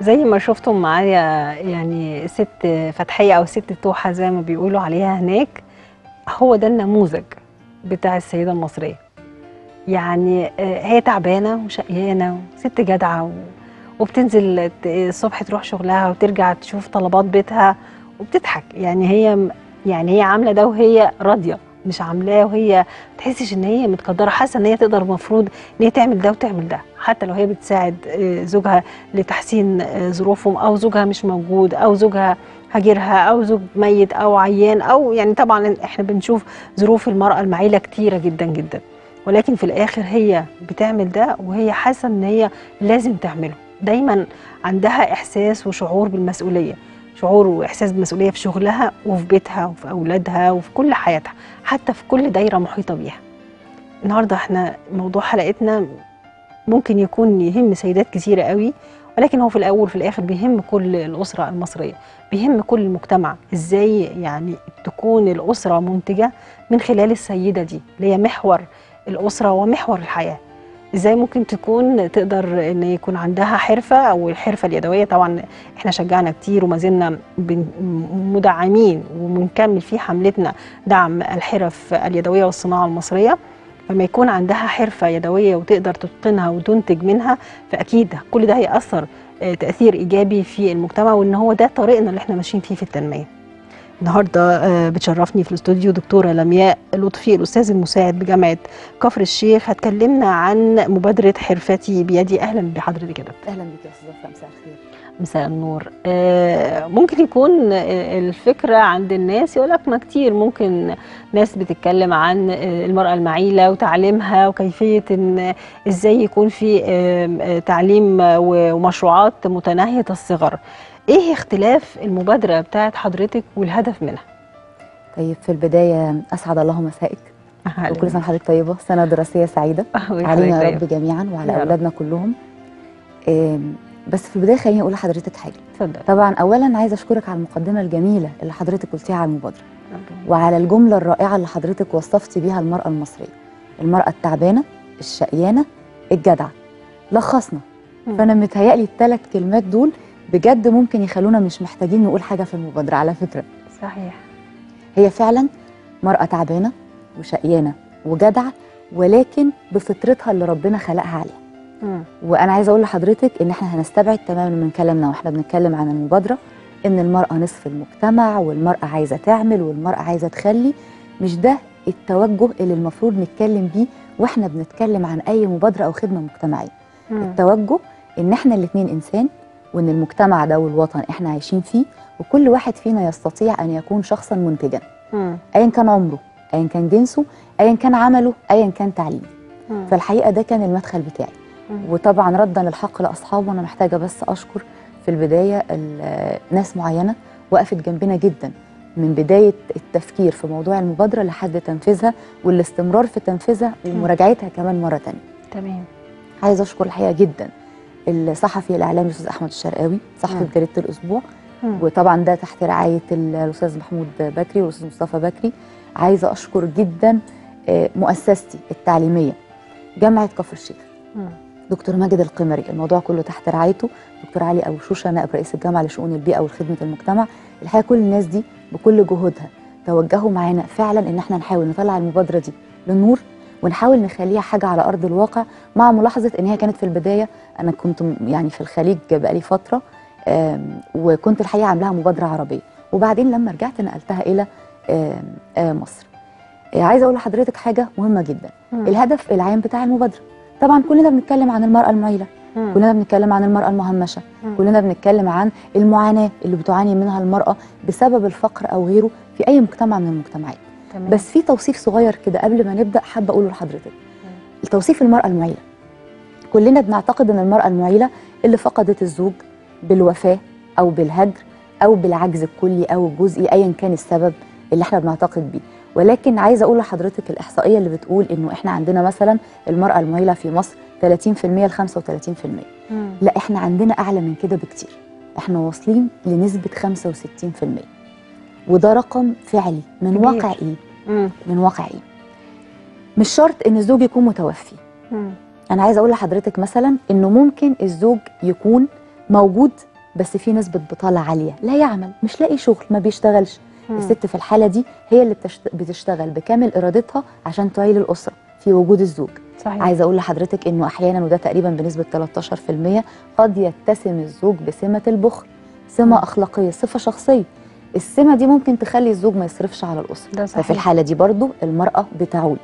زي ما شفتم معايا يعني ست فتحية أو ست توحة زي ما بيقولوا عليها هناك هو ده النموذج بتاع السيدة المصرية يعني آه، هي تعبانة وشقيانة وست جدعة و- وبتنزل ت- الصبح تروح شغلها وترجع تشوف طلبات بيتها وبتضحك يعني هي يعني هي عاملة ده وهي راضية مش عاملاه وهي ما تحسش ان هي متقدره حاسه ان هي تقدر المفروض ان هي تعمل ده وتعمل ده حتى لو هي بتساعد آه، زوجها لتحسين آه، ظروفهم او زوجها مش موجود او زوجها هاجرها او زوج ميت او عيان او يعني طبعا احنا بنشوف ظروف المراه المعيله كتيره جدا جدا ولكن في الاخر هي بتعمل ده وهي حاسه ان هي لازم تعمله دايما عندها احساس وشعور بالمسؤوليه شعور واحساس بالمسؤوليه في شغلها وفي بيتها وفي اولادها وفي كل حياتها حتى في كل دايره محيطه بيها النهارده احنا موضوع حلقتنا ممكن يكون يهم سيدات كثيره قوي ولكن هو في الاول وفي الاخر بيهم كل الاسره المصريه بيهم كل المجتمع ازاي يعني تكون الاسره منتجه من خلال السيده دي اللي هي محور الاسره ومحور الحياه ازاي ممكن تكون تقدر ان يكون عندها حرفه او الحرفه اليدويه طبعا احنا شجعنا كتير وما زلنا بن- مدعمين وبنكمل في حملتنا دعم الحرف اليدويه والصناعه المصريه لما يكون عندها حرفه يدويه وتقدر تتقنها وتنتج منها فاكيد كل ده هياثر آه، تاثير ايجابي في المجتمع وان هو ده طريقنا اللي احنا ماشيين فيه في التنميه النهارده آه، بتشرفني في الاستوديو دكتوره لمياء لطفي الاستاذ المساعد بجامعه كفر الشيخ هتكلمنا عن مبادره حرفتي بيدي اهلا بحضرتك يا دكتور اهلا بك يا استاذه وفاء مساء الخير مساء النور آه، ممكن يكون آه، الفكرة عند الناس يقول لك ما كتير ممكن ناس بتتكلم عن آه، المرأة المعيلة وتعليمها وكيفية ان ازاي يكون في آه، آه، تعليم آه، ومشروعات متناهية الصغر ايه اختلاف المبادرة بتاعت حضرتك والهدف منها؟ طيب في البدايه اسعد الله مسائك وكل سنه وحضرتك طيبه سنه دراسيه سعيده علينا يا رب جميعا وعلى يا رب. اولادنا كلهم آم، بس في البدايه خليني اقول لحضرتك حاجه اتفضل طبعا اولا عايزه اشكرك على المقدمه الجميله اللي حضرتك قلتيها على المبادره وعلى الجمله الرائعه اللي حضرتك وصفتي بيها المراه المصريه المراه التعبانه الشقيانه الجدعه لخصنا مم. فانا متهيألي الثلاث كلمات دول بجد ممكن يخلونا مش محتاجين نقول حاجه في المبادره على فكره صحيح هي فعلا مرأة تعبانة وشقيانة وجدعة ولكن بفطرتها اللي ربنا خلقها عليها مم. وأنا عايزة أقول لحضرتك إن إحنا هنستبعد تماما من كلامنا وإحنا بنتكلم عن المبادرة إن المرأة نصف المجتمع والمرأة عايزة تعمل والمرأة عايزة تخلي مش ده التوجه اللي المفروض نتكلم بيه وإحنا بنتكلم عن أي مبادرة أو خدمة مجتمعية مم. التوجه ان احنا الاتنين انسان وان المجتمع ده والوطن احنا عايشين فيه وكل واحد فينا يستطيع ان يكون شخصا منتجا مم. ايا كان عمره ايا كان جنسه ايا كان عمله ايا كان تعليمه مم. فالحقيقه ده كان المدخل بتاعي مم. وطبعا ردا للحق لاصحابه انا محتاجه بس اشكر في البدايه ال- ناس معينه وقفت جنبنا جدا من بدايه التفكير في موضوع المبادره لحد تنفيذها والاستمرار في تنفيذها ومراجعتها كمان مره تانية تمام عايزه اشكر الحقيقه جدا الصحفي الاعلامي الاستاذ احمد الشرقاوي صحفي مم. في جريده الاسبوع مم. وطبعا ده تحت رعايه ال- الاستاذ محمود بكري والاستاذ مصطفى بكري عايزه اشكر جدا آه، مؤسستي التعليميه جامعه كفر الشيخ مم. دكتور ماجد القمري الموضوع كله تحت رعايته دكتور علي ابو شوشه نائب رئيس الجامعه لشؤون البيئه وخدمه المجتمع الحقيقه كل الناس دي بكل جهودها توجهوا معانا فعلا ان احنا نحاول نطلع المبادره دي للنور ونحاول نخليها حاجه على ارض الواقع مع ملاحظه ان هي كانت في البدايه انا كنت م- يعني في الخليج بقالي فتره آم، وكنت الحقيقه عاملاها مبادره عربيه وبعدين لما رجعت نقلتها الى آم، آم، مصر آه، عايزه اقول لحضرتك حاجه مهمه جدا مم. الهدف العام بتاع المبادره طبعا كلنا بنتكلم عن المراه المعيله مم. كلنا بنتكلم عن المراه المهمشه مم. كلنا بنتكلم عن المعاناه اللي بتعاني منها المراه بسبب الفقر او غيره في اي مجتمع من المجتمعات تمام. بس في توصيف صغير كده قبل ما نبدا حابه اقوله لحضرتك توصيف المراه المعيله كلنا بنعتقد ان المراه المعيله اللي فقدت الزوج بالوفاه او بالهجر او بالعجز الكلي او الجزئي ايا كان السبب اللي احنا بنعتقد بيه ولكن عايزه اقول لحضرتك الاحصائيه اللي بتقول انه احنا عندنا مثلا المراه المعيله في مصر 30% ل 35% مم. لا احنا عندنا اعلى من كده بكتير احنا واصلين لنسبه 65% وده رقم فعلي من كبير. واقع ايه مم. من واقع ايه مش شرط ان الزوج يكون متوفي مم. انا عايزه اقول لحضرتك مثلا انه ممكن الزوج يكون موجود بس في نسبه بطاله عاليه لا يعمل مش لاقي شغل ما بيشتغلش مم. الست في الحاله دي هي اللي بتشت- بتشتغل بكامل ارادتها عشان تعيل الاسره في وجود الزوج صحيح عايزه اقول لحضرتك انه احيانا وده تقريبا بنسبه 13% قد يتسم الزوج بسمه البخل سمه مم. اخلاقيه صفه شخصيه السمه دي ممكن تخلي الزوج ما يصرفش على الاسره ده ففي صحيح الحاله دي برضو المراه بتعول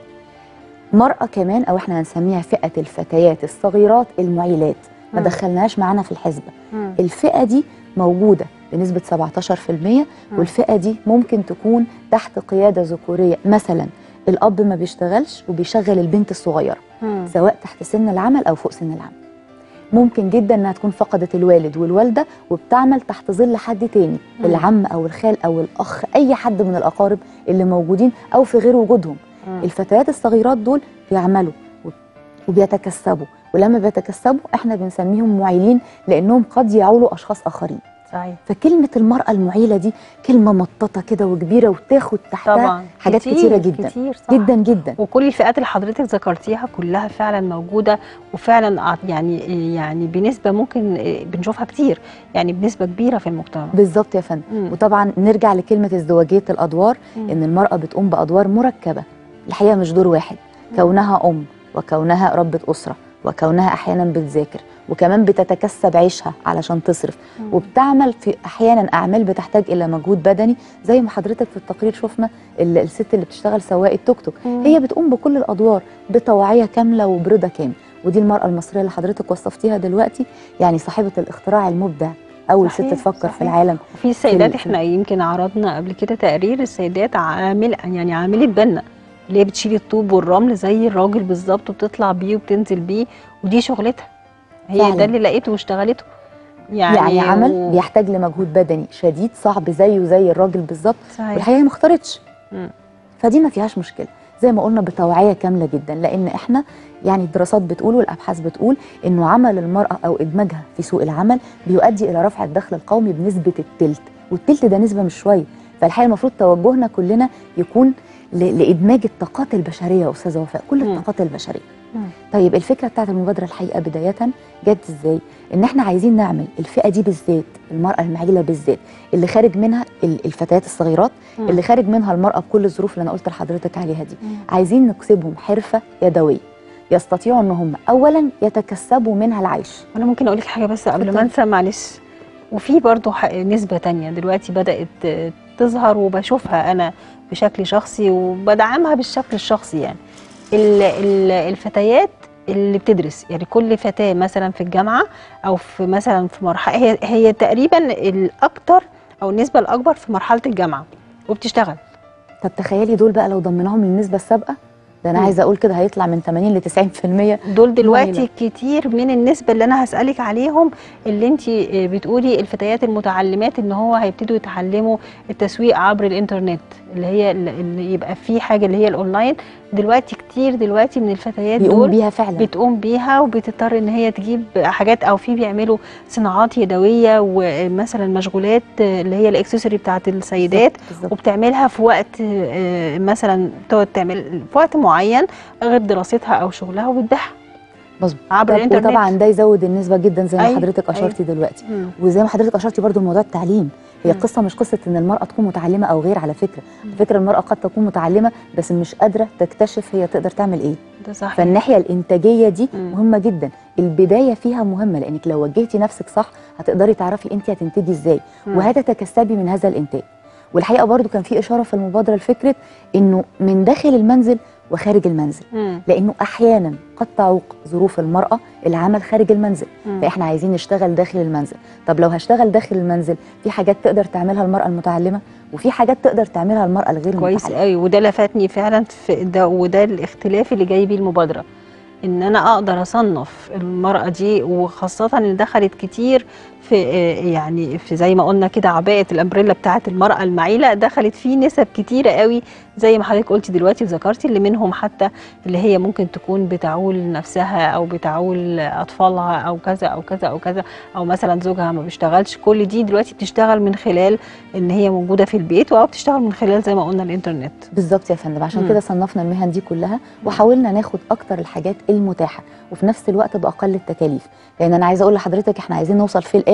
مرأة كمان أو إحنا هنسميها فئة الفتيات الصغيرات المعيلات ما مم. دخلناهاش معانا في الحسبة مم. الفئة دي موجودة بنسبة 17% والفئة دي ممكن تكون تحت قيادة ذكورية مثلا الأب ما بيشتغلش وبيشغل البنت الصغيرة مم. سواء تحت سن العمل أو فوق سن العمل ممكن جدا انها تكون فقدت الوالد والوالده وبتعمل تحت ظل حد تاني مم. العم او الخال او الاخ اي حد من الاقارب اللي موجودين او في غير وجودهم مم. الفتيات الصغيرات دول بيعملوا وب- وبيتكسبوا ولما بيتكسبوا احنا بنسميهم معيلين لانهم قد يعولوا اشخاص اخرين صحيح فكلمه المراه المعيله دي كلمه مطاطه كده وكبيره وتاخد تحتها طبعا حاجات كتير كتيره جدا كتير صح. جدا جدا وكل الفئات اللي حضرتك ذكرتيها كلها فعلا موجوده وفعلا ع- يعني يعني بنسبه ممكن آه، بنشوفها كتير يعني بنسبه كبيره في المجتمع بالظبط يا فندم مم. وطبعا نرجع لكلمه ازدواجيه الادوار مم. ان المراه بتقوم بادوار مركبه الحقيقه مش دور واحد كونها ام وكونها ربة اسره وكونها احيانا بتذاكر وكمان بتتكسب عيشها علشان تصرف مم. وبتعمل في احيانا اعمال بتحتاج الى مجهود بدني زي ما حضرتك في التقرير شفنا ال- الست اللي بتشتغل سواق التوك توك مم. هي بتقوم بكل الادوار بتوعيه كامله وبرضا كامل ودي المراه المصريه اللي حضرتك وصفتيها دلوقتي يعني صاحبه الاختراع المبدع اول ست صحيح، تفكر في صحيح. العالم في السيدات في- احنا يمكن عرضنا قبل كده تقرير السيدات عامل يعني عامله بنا اللي هي بتشيل الطوب والرمل زي الراجل بالظبط وبتطلع بيه وبتنزل بيه ودي شغلتها هي فعلا. ده اللي لقيته واشتغلته يعني, يعني, عمل و- بيحتاج لمجهود بدني شديد صعب زيه زي الراجل بالظبط صحيح والحقيقه هي ما اختارتش مم. فدي ما فيهاش مشكله زي ما قلنا بتوعيه كامله جدا لان احنا يعني الدراسات بتقول والابحاث بتقول انه عمل المراه او ادماجها في سوق العمل بيؤدي الى رفع الدخل القومي بنسبه التلت والتلت ده نسبه مش شويه فالحقيقه المفروض توجهنا كلنا يكون ل- لادماج الطاقات البشريه يا استاذه وفاء كل مم. الطاقات البشريه مم. طيب الفكره بتاعت المبادره الحقيقه بدايه جت ازاي ان احنا عايزين نعمل الفئه دي بالذات المراه المعيله بالذات اللي خارج منها ال- الفتيات الصغيرات مم. اللي خارج منها المراه بكل الظروف اللي انا قلت لحضرتك عليها دي مم. عايزين نكسبهم حرفه يدويه يستطيعوا ان هم اولا يتكسبوا منها العيش انا ممكن اقول لك حاجه بس قبل ما اتفضلي. انسى معلش وفي برضو ح- نسبه تانية دلوقتي بدات آه، تظهر وبشوفها انا بشكل شخصي وبدعمها بالشكل الشخصي يعني ال- ال- الفتيات اللي بتدرس يعني كل فتاه مثلا في الجامعه او في مثلا في مرحله هي هي تقريبا الاكتر او النسبه الاكبر في مرحله الجامعه وبتشتغل طب تخيلي دول بقى لو ضمناهم للنسبه السابقه ده انا مم. عايزه اقول كده هيطلع من 80 ل 90% دول دلوقتي مايلة. كتير من النسبه اللي انا هسالك عليهم اللي انت بتقولي الفتيات المتعلمات ان هو هيبتدوا يتعلموا التسويق عبر الانترنت اللي هي اللي يبقى في حاجه اللي هي الاونلاين دلوقتي كتير دلوقتي من الفتيات بيقوم دول بيها فعلا بتقوم بيها وبتضطر ان هي تجيب حاجات او في بيعملوا صناعات يدويه ومثلا مشغولات اللي هي الاكسسوري بتاعت السيدات بالظبط، بالظبط. وبتعملها في وقت آه، مثلا تقعد تعمل في وقت معين غير دراستها او شغلها وبتبيعها مظبوط عبر طب الانترنت وطبعا ده يزود النسبه جدا زي ما أيوة، حضرتك اشرتي دلوقتي مم. وزي ما حضرتك اشرتي برضو موضوع التعليم هي مم. القصه مش قصه ان المراه تكون متعلمه او غير على فكره مم. على فكره المراه قد تكون متعلمه بس مش قادره تكتشف هي تقدر تعمل ايه ده صحيح فالناحيه الانتاجيه دي مم. مهمه جدا البدايه فيها مهمه لانك لو وجهتي نفسك صح هتقدري تعرفي انت هتنتجي ازاي مم. وهتتكسبي من هذا الانتاج والحقيقه برضو كان في اشاره في المبادره لفكره انه من داخل المنزل وخارج المنزل مم. لانه احيانا قد تعوق ظروف المراه العمل خارج المنزل مم. فاحنا عايزين نشتغل داخل المنزل طب لو هشتغل داخل المنزل في حاجات تقدر تعملها المراه المتعلمه وفي حاجات تقدر تعملها المراه الغير كويس المتعلمه قوي وده لفتني فعلا في ده وده الاختلاف اللي جاي بيه المبادره ان انا اقدر اصنف المراه دي وخاصه ان دخلت كتير في آه، يعني في زي ما قلنا كده عباءه الامبريلا بتاعه المراه المعيله دخلت فيه نسب كتيره قوي زي ما حضرتك قلتي دلوقتي وذكرتي اللي منهم حتى اللي هي ممكن تكون بتعول نفسها او بتعول اطفالها او كذا او كذا او كذا او مثلا زوجها ما بيشتغلش كل دي دلوقتي بتشتغل من خلال ان هي موجوده في البيت او بتشتغل من خلال زي ما قلنا الانترنت بالظبط يا فندم عشان مم. كده صنفنا المهن دي كلها وحاولنا ناخد اكتر الحاجات المتاحه وفي نفس الوقت باقل التكاليف لان انا عايزه اقول لحضرتك احنا عايزين نوصل في الاخر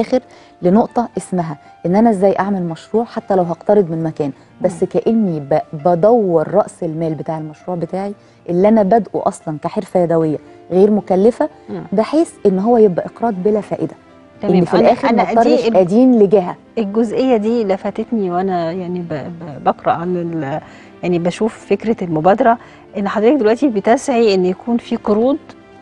الاخر لنقطه اسمها ان انا ازاي اعمل مشروع حتى لو هقترض من مكان بس كاني ب- بدور راس المال بتاع المشروع بتاعي اللي انا بادئه اصلا كحرفه يدويه غير مكلفه مم. بحيث ان هو يبقى اقراض بلا فائده ان في أنا- الاخر ما أنا اضطرش دي ادين لجهه الجزئيه دي لفتتني وانا يعني ب- ب- بقرا عن ال- يعني بشوف فكره المبادره ان حضرتك دلوقتي بتسعي ان يكون في قروض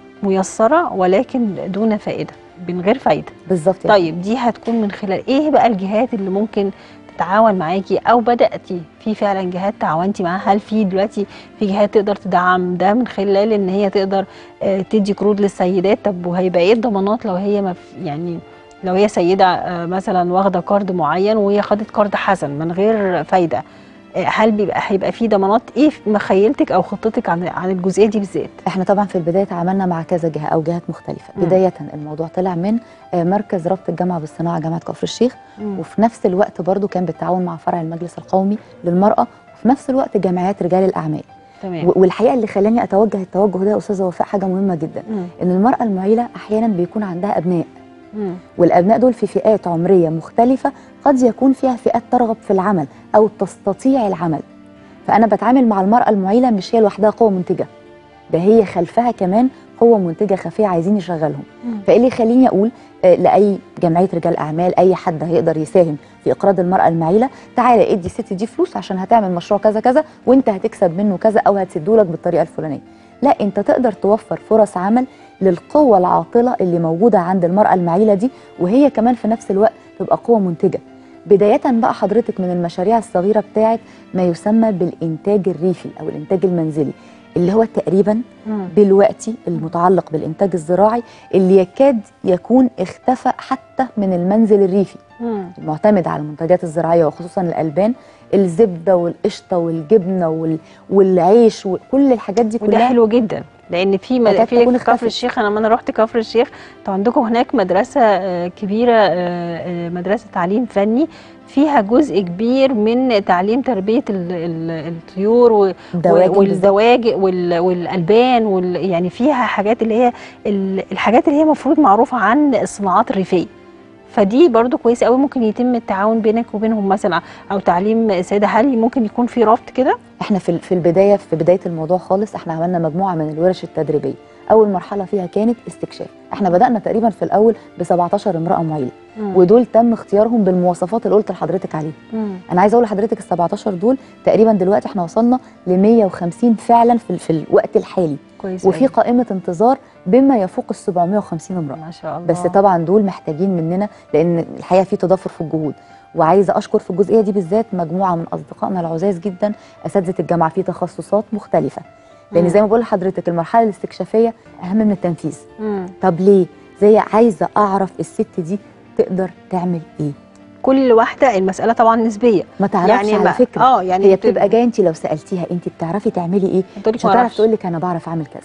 ميسره ولكن دون فائده من غير فايده بالظبط يعني. طيب دي هتكون من خلال ايه بقى الجهات اللي ممكن تتعاون معاكي او بداتي في فعلا جهات تعاونتي معاها هل في دلوقتي في جهات تقدر تدعم ده من خلال ان هي تقدر آه، تدي قروض للسيدات طب وهيبقى ايه الضمانات لو هي ما في- يعني لو هي سيده آه، مثلا واخده قرض معين وهي خدت قرض حسن من غير فايده آه، هل بيبقى هيبقى في ضمانات ايه في مخيلتك او خطتك عن عن الجزئيه دي بالذات احنا طبعا في البدايه تعاملنا مع كذا جهه او جهات مختلفه مم. بدايه الموضوع طلع من آه، مركز ربط الجامعه بالصناعه جامعه كفر الشيخ وفي نفس الوقت برضو كان بالتعاون مع فرع المجلس القومي للمراه وفي نفس الوقت جمعيات رجال الاعمال تمام و- والحقيقه اللي خلاني اتوجه التوجه ده يا استاذه وفاء حاجه مهمه جدا مم. ان المراه المعيله احيانا بيكون عندها ابناء مم. والابناء دول في فئات عمريه مختلفه قد يكون فيها فئات ترغب في العمل او تستطيع العمل فانا بتعامل مع المراه المعيله مش هي لوحدها قوه منتجه ده هي خلفها كمان قوه منتجه خفيه عايزين يشغلهم مم. فايه اللي يخليني اقول آه، لاي جمعيه رجال اعمال اي حد هيقدر يساهم في اقراض المراه المعيله تعالى ادي الست دي فلوس عشان هتعمل مشروع كذا كذا وانت هتكسب منه كذا او هتسدهولك بالطريقه الفلانيه لا انت تقدر توفر فرص عمل للقوه العاطله اللي موجوده عند المراه المعيله دي وهي كمان في نفس الوقت تبقى قوه منتجه بدايه بقى حضرتك من المشاريع الصغيره بتاعت ما يسمى بالانتاج الريفي او الانتاج المنزلي اللي هو تقريبا مم. دلوقتي المتعلق بالإنتاج الزراعي اللي يكاد يكون اختفى حتى من المنزل الريفي مم. المعتمد على المنتجات الزراعية وخصوصا الألبان الزبدة والقشطة والجبنة وال... والعيش وكل الحاجات دي وده كلها حلو جدا لان في مد... تكاد في تكون كفر اختفت. الشيخ انا لما انا رحت كفر الشيخ انتوا عندكم هناك مدرسه آه، كبيره آه، آه، مدرسه تعليم فني فيها جزء كبير من تعليم تربيه ال- ال- الطيور و- دواجن بالظبط. والدواجن وال- والالبان وال... يعني فيها حاجات اللي هي ال- الحاجات اللي هي المفروض معروفه عن الصناعات الريفيه فدي برضو كويسه قوي ممكن يتم التعاون بينك وبينهم مثلا او تعليم ساده هل ممكن يكون في ربط كده احنا في في البدايه في بدايه الموضوع خالص احنا عملنا مجموعه من الورش التدريبيه اول مرحله فيها كانت استكشاف احنا بدانا تقريبا في الاول ب 17 امراه معيله ودول تم اختيارهم بالمواصفات اللي قلت لحضرتك عليها مم. انا عايزه اقول لحضرتك ال 17 دول تقريبا دلوقتي احنا وصلنا ل 150 فعلا في, في الوقت الحالي كويس وفي أوي. قائمه انتظار بما يفوق ال 750 امراه ما شاء الله بس طبعا دول محتاجين مننا لان الحقيقه في تضافر في الجهود وعايزه اشكر في الجزئيه دي بالذات مجموعه من اصدقائنا العزاز جدا اساتذه الجامعه في تخصصات مختلفه لان مم. زي ما بقول لحضرتك المرحله الاستكشافيه اهم من التنفيذ مم. طب ليه زي عايزه اعرف الست دي تقدر تعمل ايه كل واحده المساله طبعا نسبيه ما تعرفش يعني على ما- فكره اه يعني هي بتبقى جايه انت لو سالتيها انت بتعرفي تعملي ايه بتقولك مش ما هتعرف أعرفش. تقول لك انا بعرف اعمل كذا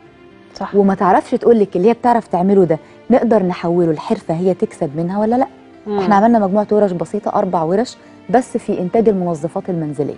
صح وما تعرفش تقول لك اللي هي بتعرف تعمله ده نقدر نحوله لحرفه هي تكسب منها ولا لا مم. احنا عملنا مجموعه ورش بسيطه اربع ورش بس في انتاج المنظفات المنزليه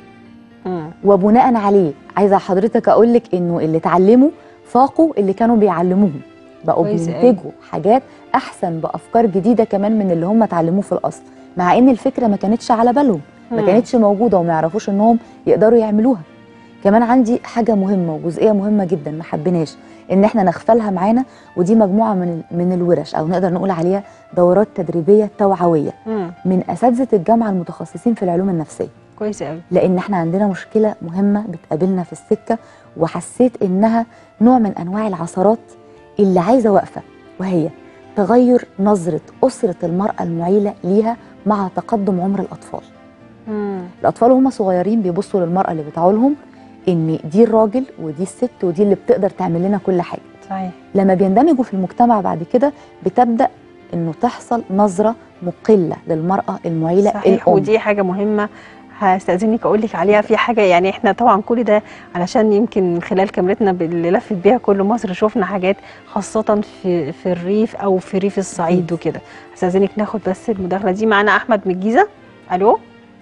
مم. وبناء عليه عايزه حضرتك اقول لك انه اللي اتعلموا فاقوا اللي كانوا بيعلموهم بقوا كويس أوي. بينتجوا حاجات احسن بافكار جديده كمان من اللي هم اتعلموه في الاصل مع ان الفكره ما كانتش على بالهم ما مم. كانتش موجوده وما يعرفوش انهم يقدروا يعملوها كمان عندي حاجه مهمه وجزئيه مهمه جدا ما حبيناش ان احنا نغفلها معانا ودي مجموعه من من الورش او نقدر نقول عليها دورات تدريبيه توعويه مم. من اساتذه الجامعه المتخصصين في العلوم النفسيه كويس قوي لان احنا عندنا مشكله مهمه بتقابلنا في السكه وحسيت انها نوع من انواع العثرات اللي عايزه واقفه وهي تغير نظره اسره المراه المعيله ليها مع تقدم عمر الاطفال مم. الاطفال وهم صغيرين بيبصوا للمراه اللي بتعولهم ان دي الراجل ودي الست ودي اللي بتقدر تعمل لنا كل حاجه صحيح لما بيندمجوا في المجتمع بعد كده بتبدا انه تحصل نظره مقله للمراه المعيله صحيح الام ودي حاجه مهمه هستأذنك أقول لك عليها في حاجة يعني إحنا طبعا كل ده علشان يمكن من خلال كاميرتنا اللي لفت بيها كل مصر شفنا حاجات خاصة في في الريف أو في ريف الصعيد وكده هستأذنك ناخد بس المداخلة دي معانا أحمد من الجيزة ألو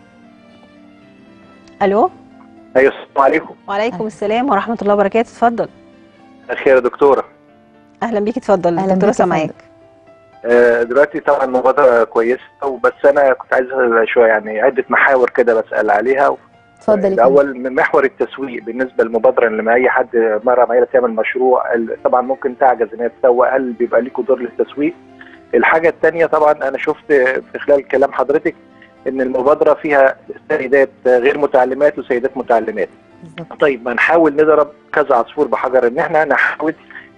ألو ايوه السلام عليكم وعليكم السلام ورحمة الله وبركاته اتفضل خير يا دكتوره أهلا بيك اتفضل أهلاً الدكتورة بيك يا سامعاك آه، دلوقتي طبعا مبادره كويسه وبس انا كنت عايز أسأل شويه يعني عده محاور كده بسال عليها اتفضل يا فندم. الاول من محور التسويق بالنسبه للمبادره لما اي حد مره معينه تعمل مشروع ال- طبعا ممكن تعجز ان هي تسوق هل بيبقى ليكوا دور للتسويق الحاجه الثانيه طبعا انا شفت في خلال كلام حضرتك ان المبادره فيها سيدات غير متعلمات وسيدات متعلمات بالظبط طيب ما نحاول نضرب كذا عصفور بحجر ان احنا نحاول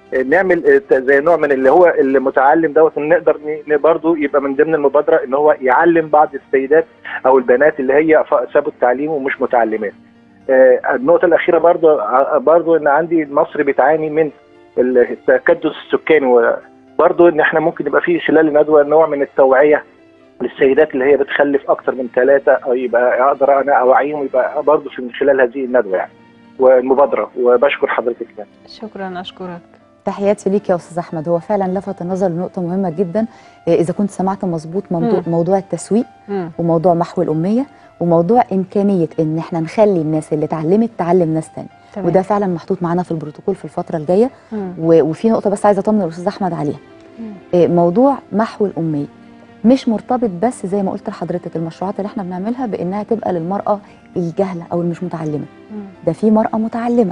نعمل زي نوع من اللي هو المتعلم دوت إن نقدر ن- برضه يبقى من ضمن المبادره ان هو يعلم بعض السيدات او البنات اللي هي ف- سابوا التعليم ومش متعلمات. آه، النقطه الاخيره برضه ع- برضه ان عندي مصر بتعاني من التكدس السكاني وبرضه ان احنا ممكن يبقى في خلال الندوه نوع من التوعيه للسيدات اللي هي بتخلف اكثر من ثلاثه او يبقى اقدر انا اوعيهم يبقى برضه في من خلال هذه الندوه يعني والمبادره وبشكر حضرتك يعني. شكرا اشكرك تحياتي ليك يا استاذ احمد هو فعلا لفت النظر لنقطه مهمه جدا آه، اذا كنت سمعت مظبوط موضوع, مم. موضوع التسويق مم. وموضوع محو الاميه وموضوع امكانيه ان احنا نخلي الناس اللي اتعلمت تعلم ناس تاني تمام. وده فعلا محطوط معانا في البروتوكول في الفتره الجايه مم. و- وفي نقطه بس عايزه اطمن الاستاذ احمد عليها مم. آه، موضوع محو الاميه مش مرتبط بس زي ما قلت لحضرتك المشروعات اللي احنا بنعملها بانها تبقى للمراه الجهله او المش متعلمه مم. ده في مراه متعلمه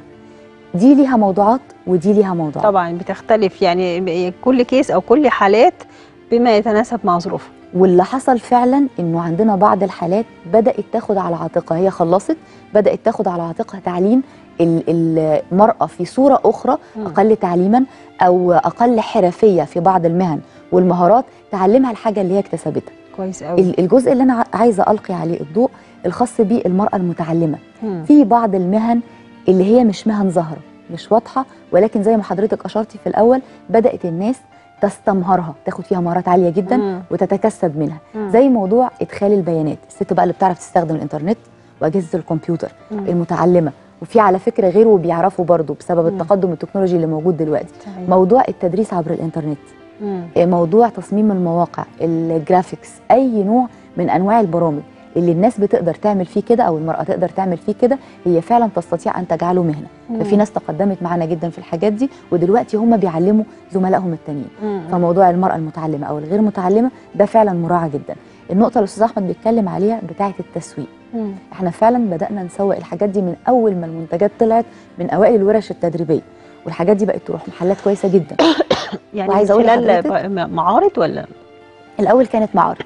دي ليها موضوعات ودي ليها موضوعات طبعا بتختلف يعني كل كيس او كل حالات بما يتناسب مع ظروفها واللي حصل فعلا انه عندنا بعض الحالات بدات تاخد على عاتقها هي خلصت بدات تاخد على عاتقها تعليم ال- المراه في صوره اخرى مم. اقل تعليما او اقل حرفيه في بعض المهن والمهارات تعلمها الحاجه اللي هي اكتسبتها كويس قوي ال- الجزء اللي انا ع- عايزه القي عليه الضوء الخاص بالمراه المتعلمه مم. في بعض المهن اللي هي مش مهن ظاهره مش واضحه ولكن زي ما حضرتك اشرتي في الاول بدات الناس تستمهرها تاخد فيها مهارات عاليه جدا مم. وتتكسب منها مم. زي موضوع ادخال البيانات الست بقى اللي بتعرف تستخدم الانترنت واجهزه الكمبيوتر مم. المتعلمه وفي على فكره غيره بيعرفوا برضو بسبب مم. التقدم التكنولوجي اللي موجود دلوقتي صحيح. موضوع التدريس عبر الانترنت مم. موضوع تصميم المواقع الجرافيكس اي نوع من انواع البرامج اللي الناس بتقدر تعمل فيه كده او المراه تقدر تعمل فيه كده هي فعلا تستطيع ان تجعله مهنه مم. ففي ناس تقدمت معانا جدا في الحاجات دي ودلوقتي هم بيعلموا زملائهم التانيين مم. فموضوع المراه المتعلمه او الغير متعلمه ده فعلا مراعى جدا النقطه اللي الاستاذ احمد بيتكلم عليها بتاعه التسويق مم. احنا فعلا بدانا نسوق الحاجات دي من اول ما المنتجات طلعت من اوائل الورش التدريبيه والحاجات دي بقت تروح محلات كويسه جدا يعني وعايزة من أقول خلال لحضرتك- ب- معارض ولا الاول كانت معارض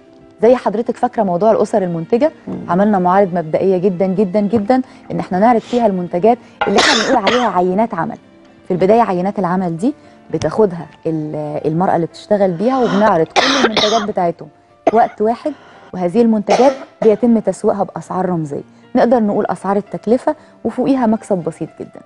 زي حضرتك فاكره موضوع الاسر المنتجه عملنا معارض مبدئيه جدا جدا جدا ان احنا نعرض فيها المنتجات اللي احنا بنقول عليها عينات عمل في البدايه عينات العمل دي بتاخدها ال- المراه اللي بتشتغل بيها وبنعرض كل المنتجات بتاعتهم في وقت واحد وهذه المنتجات بيتم تسويقها باسعار رمزيه نقدر نقول اسعار التكلفه وفوقيها مكسب بسيط جدا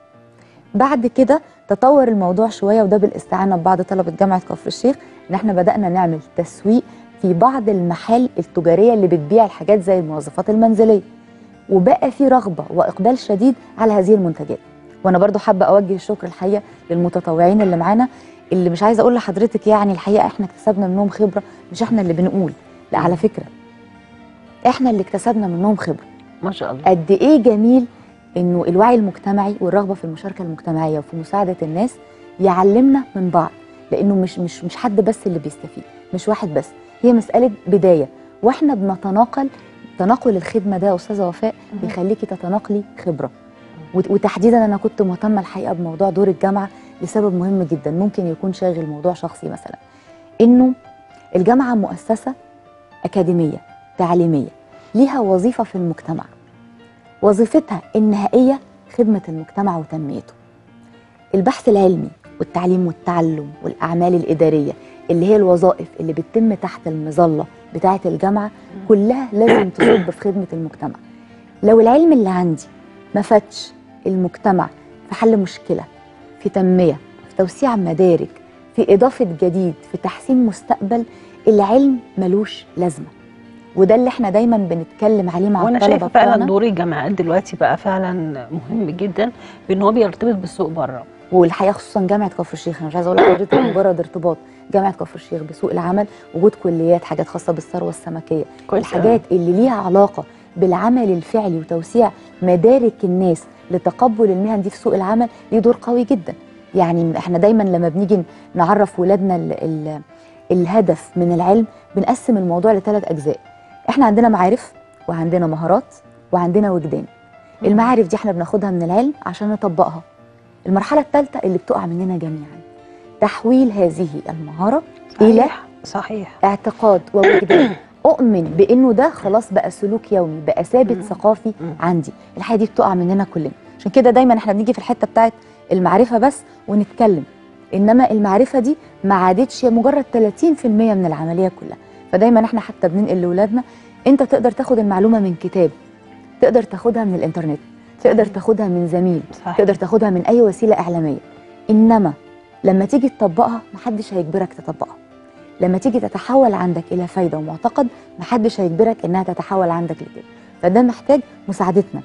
بعد كده تطور الموضوع شويه وده بالاستعانه ببعض طلبه جامعه كفر الشيخ ان احنا بدانا نعمل تسويق في بعض المحال التجاريه اللي بتبيع الحاجات زي الموظفات المنزليه وبقى في رغبه واقبال شديد على هذه المنتجات وانا برضو حابه اوجه الشكر الحقيقه للمتطوعين اللي معانا اللي مش عايزه اقول لحضرتك يعني الحقيقه احنا اكتسبنا منهم خبره مش احنا اللي بنقول لا على فكره احنا اللي اكتسبنا منهم خبره ما شاء الله قد ايه جميل انه الوعي المجتمعي والرغبه في المشاركه المجتمعيه وفي مساعده الناس يعلمنا من بعض لانه مش مش مش حد بس اللي بيستفيد مش واحد بس هي مساله بدايه واحنا بنتناقل تناقل الخدمه ده يا استاذه وفاء مهم. بيخليكي تتناقلي خبره وت- وتحديدا انا كنت مهتمه الحقيقه بموضوع دور الجامعه لسبب مهم جدا ممكن يكون شاغل موضوع شخصي مثلا انه الجامعه مؤسسه اكاديميه تعليميه ليها وظيفه في المجتمع وظيفتها النهائيه خدمه المجتمع وتنميته البحث العلمي والتعليم والتعلم والاعمال الاداريه اللي هي الوظائف اللي بتتم تحت المظله بتاعه الجامعه كلها لازم تصب في خدمه المجتمع لو العلم اللي عندي ما فاتش المجتمع في حل مشكله في تنميه في توسيع مدارك في اضافه جديد في تحسين مستقبل العلم ملوش لازمه وده اللي احنا دايما بنتكلم عليه مع وانا الطلبه شايفه فعلا بتوعنا. دور الجامعات دلوقتي بقى فعلا مهم جدا بان هو بيرتبط بالسوق بره والحقيقه خصوصا جامعه كفر الشيخ انا مش عايزه اقول لحضرتك مجرد ارتباط جامعه كفر الشيخ بسوق العمل وجود كليات حاجات خاصه بالثروه السمكيه كويس الحاجات اللي ليها علاقه بالعمل الفعلي وتوسيع مدارك الناس لتقبل المهن دي في سوق العمل ليه دور قوي جدا يعني احنا دايما لما بنيجي نعرف ولادنا ال ال الهدف من العلم بنقسم الموضوع لثلاث اجزاء احنا عندنا معارف وعندنا مهارات وعندنا وجدان المعارف دي احنا بناخدها من العلم عشان نطبقها المرحله الثالثه اللي بتقع مننا جميعا تحويل هذه المهاره الى صحيح صحيح اعتقاد ووجدان اؤمن بانه ده خلاص بقى سلوك يومي بقى ثابت مم. ثقافي مم. عندي الحاجه دي بتقع مننا كلنا عشان كده دايما احنا بنيجي في الحته بتاعت المعرفه بس ونتكلم انما المعرفه دي ما عادتش هي مجرد 30% من العمليه كلها فدايما احنا حتى بننقل لاولادنا انت تقدر تاخد المعلومه من كتاب تقدر تاخدها من الانترنت تقدر صحيح. تاخدها من زميل صحيح تقدر تاخدها من اي وسيله اعلاميه انما لما تيجي تطبقها محدش هيجبرك تطبقها لما تيجي تتحول عندك الى فايده ومعتقد محدش هيجبرك انها تتحول عندك لكده فده محتاج مساعدتنا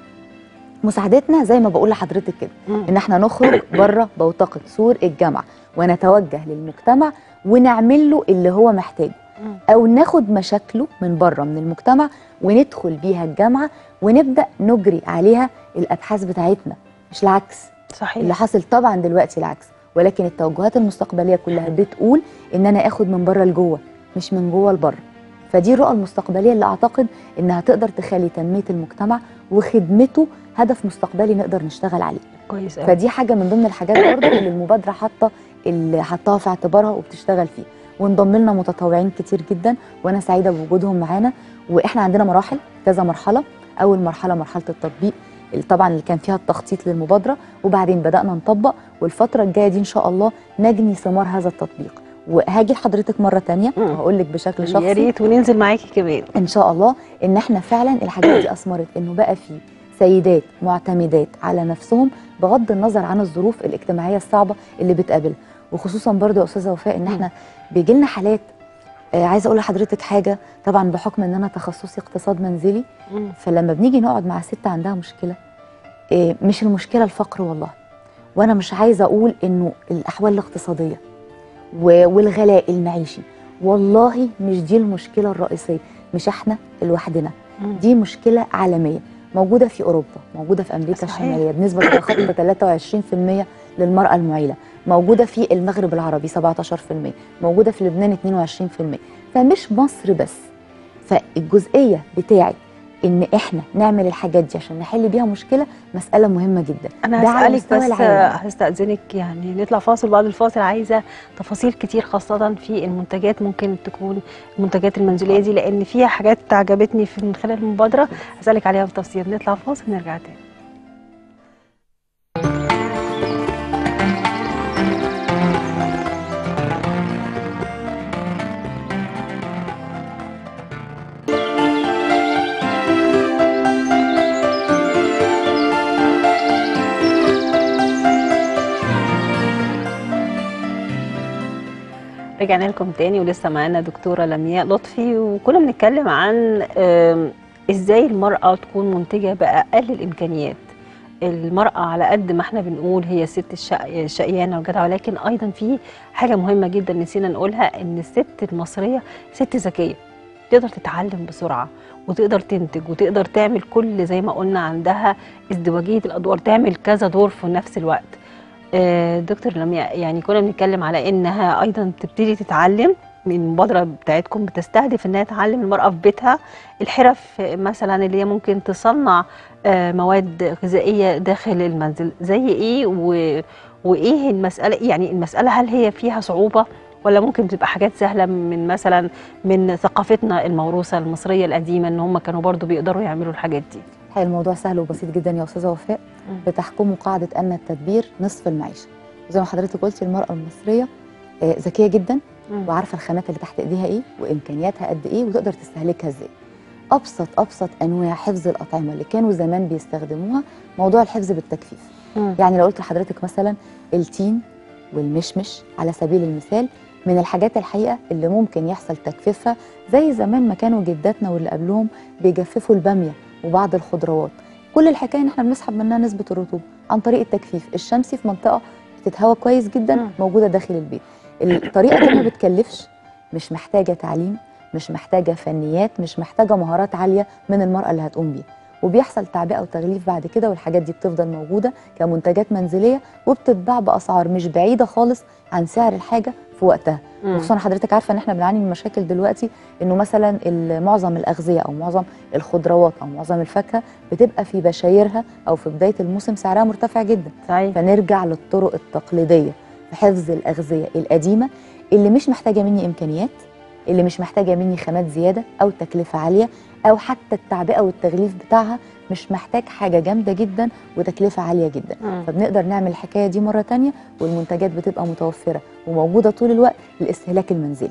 مساعدتنا زي ما بقول لحضرتك كده مم. ان احنا نخرج بره بوتقه سور الجامعه ونتوجه للمجتمع ونعمل له اللي هو محتاجه مم. او ناخد مشاكله من بره من المجتمع وندخل بيها الجامعه ونبدا نجري عليها الابحاث بتاعتنا مش العكس صحيح اللي حاصل طبعا دلوقتي العكس ولكن التوجهات المستقبليه كلها بتقول ان انا اخد من بره لجوه مش من جوه لبره فدي الرؤى المستقبليه اللي اعتقد انها تقدر تخلي تنميه المجتمع وخدمته هدف مستقبلي نقدر نشتغل عليه كويس قوي فدي حاجه من ضمن الحاجات برضه اللي المبادره حاطه اللي حطاها في اعتبارها وبتشتغل فيه وانضم لنا متطوعين كتير جدا وانا سعيده بوجودهم معانا واحنا عندنا مراحل كذا مرحله اول مرحله مرحله التطبيق اللي طبعا اللي كان فيها التخطيط للمبادره وبعدين بدانا نطبق والفتره الجايه دي ان شاء الله نجني ثمار هذا التطبيق وهاجي لحضرتك مره تانية مم. وهقول لك بشكل يا شخصي ريت وننزل معاكي كمان ان شاء الله ان احنا فعلا الحاجات دي اثمرت انه بقى في سيدات معتمدات على نفسهم بغض النظر عن الظروف الاجتماعيه الصعبه اللي بتقابلها وخصوصا برضو يا استاذه وفاء ان احنا بيجي لنا حالات آه عايزه اقول لحضرتك حاجه طبعا بحكم ان انا تخصصي اقتصاد منزلي مم. فلما بنيجي نقعد مع ست عندها مشكله آه مش المشكله الفقر والله وانا مش عايزه اقول انه الاحوال الاقتصاديه و- والغلاء المعيشي والله مش دي المشكله الرئيسيه مش احنا لوحدنا مم. دي مشكله عالميه موجوده في اوروبا موجوده في امريكا صحيح. الشماليه بنسبه تتخطى 23% للمراه المعيله موجوده في المغرب العربي 17% موجوده في لبنان 22% فمش مصر بس فالجزئيه بتاعت ان احنا نعمل الحاجات دي عشان نحل بيها مشكله مساله مهمه جدا انا ده على هسألك مستوى بس العالم. هستأذنك يعني نطلع فاصل بعد الفاصل عايزة تفاصيل كتير خاصة في المنتجات ممكن تكون المنتجات المنزلية دي لأن فيها حاجات عجبتني في من خلال المبادرة هسألك عليها بالتفصيل نطلع فاصل نرجع تاني رجعنا لكم تاني ولسه معانا دكتورة لمياء لطفي وكنا بنتكلم عن آم، ازاي المرأة تكون منتجة بأقل الإمكانيات المرأة على قد ما احنا بنقول هي الست الشق- الشقيانة والجدعة ولكن أيضا في حاجة مهمة جدا نسينا نقولها إن الست المصرية ست ذكية تقدر تتعلم بسرعة وتقدر تنتج وتقدر تعمل كل زي ما قلنا عندها ازدواجية الأدوار تعمل كذا دور في نفس الوقت آه، دكتور لمياء يعني كنا بنتكلم على انها ايضا تبتدي تتعلم من المبادره بتاعتكم بتستهدف انها تعلم المراه في بيتها الحرف مثلا اللي هي ممكن تصنع آه، مواد غذائيه داخل المنزل زي ايه و... وايه المساله يعني المساله هل هي فيها صعوبه ولا ممكن تبقى حاجات سهله من مثلا من ثقافتنا الموروثه المصريه القديمه ان هم كانوا برضو بيقدروا يعملوا الحاجات دي الحقيقه الموضوع سهل وبسيط جدا يا استاذه وفاء مم. بتحكمه قاعده ان التدبير نصف المعيشه زي ما حضرتك قلتي المراه المصريه آه، ذكيه جدا وعارفه الخامات اللي تحت ايديها ايه وامكانياتها قد ايه وتقدر تستهلكها ازاي ابسط ابسط انواع حفظ الاطعمه اللي كانوا زمان بيستخدموها موضوع الحفظ بالتجفيف مم. يعني لو قلت لحضرتك مثلا التين والمشمش على سبيل المثال من الحاجات الحقيقه اللي ممكن يحصل تجفيفها زي زمان ما كانوا جداتنا واللي قبلهم بيجففوا الباميه وبعض الخضروات كل الحكايه ان احنا بنسحب منها نسبه الرطوبه عن طريق التجفيف الشمسي في منطقه بتتهوى كويس جدا مم. موجوده داخل البيت الطريقه دي ما بتكلفش مش محتاجه تعليم مش محتاجه فنيات مش محتاجه مهارات عاليه من المراه اللي هتقوم بيها وبيحصل تعبئه وتغليف بعد كده والحاجات دي بتفضل موجوده كمنتجات منزليه وبتتباع باسعار مش بعيده خالص عن سعر الحاجه في وقتها مم. وخصوصا حضرتك عارفه ان احنا بنعاني من مشاكل دلوقتي انه مثلا ال- معظم الاغذيه او معظم الخضروات او معظم الفاكهه بتبقى في بشايرها او في بدايه الموسم سعرها مرتفع جدا صحيح فنرجع للطرق التقليديه في حفظ الاغذيه القديمه اللي مش محتاجه مني امكانيات اللي مش محتاجه مني خامات زياده او تكلفه عاليه او حتى التعبئه والتغليف بتاعها مش محتاج حاجه جامده جدا وتكلفه عاليه جدا مم. فبنقدر نعمل الحكايه دي مره تانية والمنتجات بتبقى متوفره وموجوده طول الوقت للاستهلاك المنزلي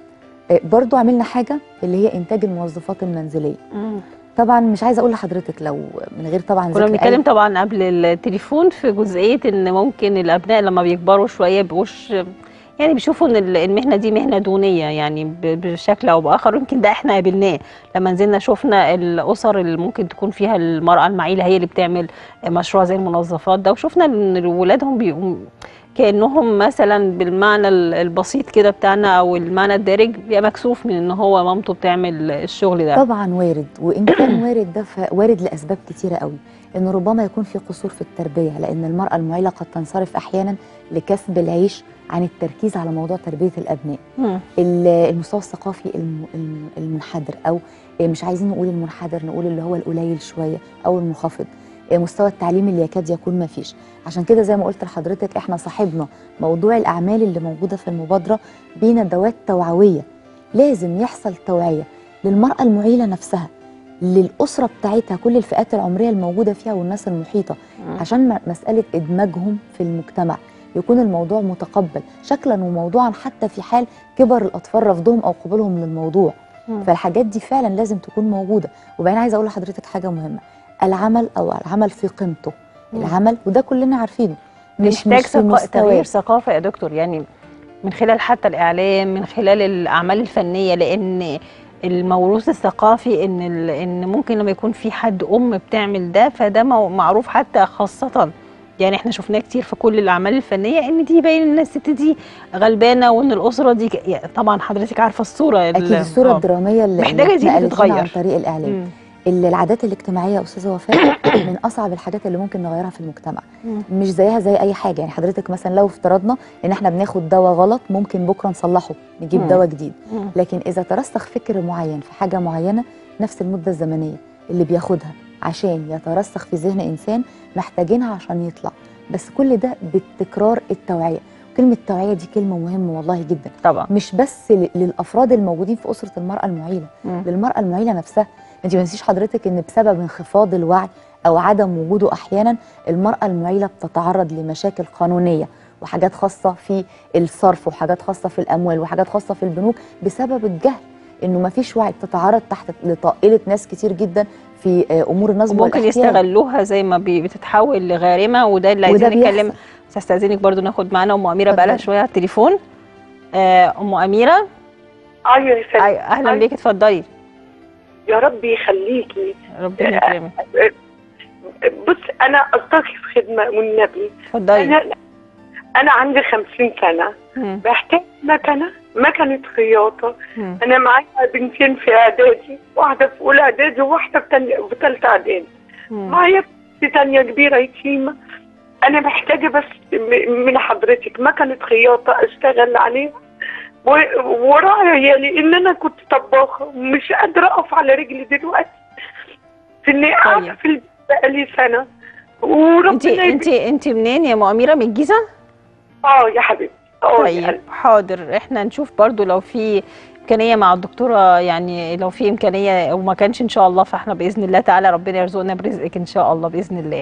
آه، برضو عملنا حاجه اللي هي انتاج الموظفات المنزليه مم. طبعا مش عايزه اقول لحضرتك لو من غير طبعا كنا ذكر أي- بنتكلم طبعا قبل التليفون في جزئيه ان ممكن الابناء لما بيكبروا شويه بيبقوش يعني بيشوفوا ان ال- المهنه دي مهنه دونيه يعني ب- بشكل او باخر ويمكن ده احنا قابلناه لما نزلنا شفنا الاسر اللي ممكن تكون فيها المراه المعيله هي اللي بتعمل مشروع زي المنظفات ده وشفنا ان ولادهم بيبقوا كانهم مثلا بالمعنى ال- البسيط كده بتاعنا او المعنى الدارج بيبقى مكسوف من ان هو مامته بتعمل الشغل ده طبعا وارد وان كان وارد ده فوارد لاسباب كتيره قوي ان ربما يكون في قصور في التربيه لان المراه المعيله قد تنصرف احيانا لكسب العيش عن التركيز على موضوع تربيه الابناء مم. ال- المستوى الثقافي الم- الم- المنحدر او مش عايزين نقول المنحدر نقول اللي هو القليل شويه او المنخفض مستوى التعليم اللي يكاد يكون ما فيش عشان كده زي ما قلت لحضرتك احنا صاحبنا موضوع الاعمال اللي موجوده في المبادره بندوات توعويه لازم يحصل توعيه للمراه المعيله نفسها للاسره بتاعتها كل الفئات العمريه الموجوده فيها والناس المحيطه مم. عشان م- مساله ادماجهم في المجتمع يكون الموضوع متقبل شكلا وموضوعا حتى في حال كبر الاطفال رفضهم او قبولهم للموضوع مم. فالحاجات دي فعلا لازم تكون موجوده وبعدين عايزه اقول لحضرتك حاجه مهمه العمل او العمل في قيمته مم. العمل وده كلنا عارفينه مش محتاج مش في ثقا- مستواه. تغيير ثقافه يا دكتور يعني من خلال حتى الاعلام من خلال الاعمال الفنيه لان الموروث الثقافي ان ال- ان ممكن لما يكون في حد ام بتعمل ده فده مو- معروف حتى خاصه يعني احنا شفناه كتير في كل الاعمال الفنيه ان دي باين ان الست دي غلبانه وان الاسره دي ك- يعني طبعا حضرتك عارفه الصوره ال- اكيد الصوره آه. الدراميه اللي محتاجة اللي دي اتنقلت لنا تتغير. عن طريق الاعلام مم. اللي العادات الاجتماعيه يا استاذه وفاء من اصعب الحاجات اللي ممكن نغيرها في المجتمع مم. مش زيها زي اي حاجه يعني حضرتك مثلا لو افترضنا ان احنا بناخد دواء غلط ممكن بكره نصلحه نجيب مم. دواء جديد مم. لكن اذا ترسخ فكر معين في حاجه معينه نفس المده الزمنيه اللي بياخدها عشان يترسخ في ذهن انسان محتاجينها عشان يطلع بس كل ده بالتكرار التوعيه كلمه توعيه دي كلمه مهمه والله جدا طبعا مش بس ل- للافراد الموجودين في اسره المراه المعيله مم. للمراه المعيله نفسها انت ما تنسيش حضرتك ان بسبب انخفاض الوعي او عدم وجوده احيانا المراه المعيله بتتعرض لمشاكل قانونيه وحاجات خاصه في الصرف وحاجات خاصه في الاموال وحاجات خاصه في البنوك بسبب الجهل انه ما فيش وعي بتتعرض تحت لطائله ناس كتير جدا في آه، امور النصب وممكن والاحتيال. يستغلوها زي ما بي- بتتحول لغارمه وده اللي وده عايزين نتكلم بيحصل. بس استاذنك برضو ناخد معانا ام اميره بقى لها اتفضلي. شويه على التليفون آه، ام اميره ايوه يا فندم أي- اهلا أيوة. بيك اتفضلي يا رب يخليكي ربنا يكرمك بص انا التقي في خدمه والنبي اتفضلي انا انا عندي خمسين سنه مم. بحتاج مكنه مكنه خياطه مم. انا معايا بنتين في اعدادي واحده في اولى اعدادي وواحده في تانية في ثالثه اعدادي مم. معايا بنت تانية كبيره يتيمه انا محتاجه بس م- من حضرتك مكنه خياطه اشتغل عليها و- ورايا لان انا كنت طباخه ومش قادره اقف على رجلي دلوقتي في اني طيب. قاعده في البيت بقالي سنه انت وربنا انت انت منين يا ام اميره من الجيزه اه يا حبيبتي اه يا طيب قلبي. حاضر احنا نشوف برضو لو في امكانيه مع الدكتوره يعني لو في امكانيه وما كانش ان شاء الله فاحنا باذن الله تعالى ربنا يرزقنا برزقك ان شاء الله باذن الله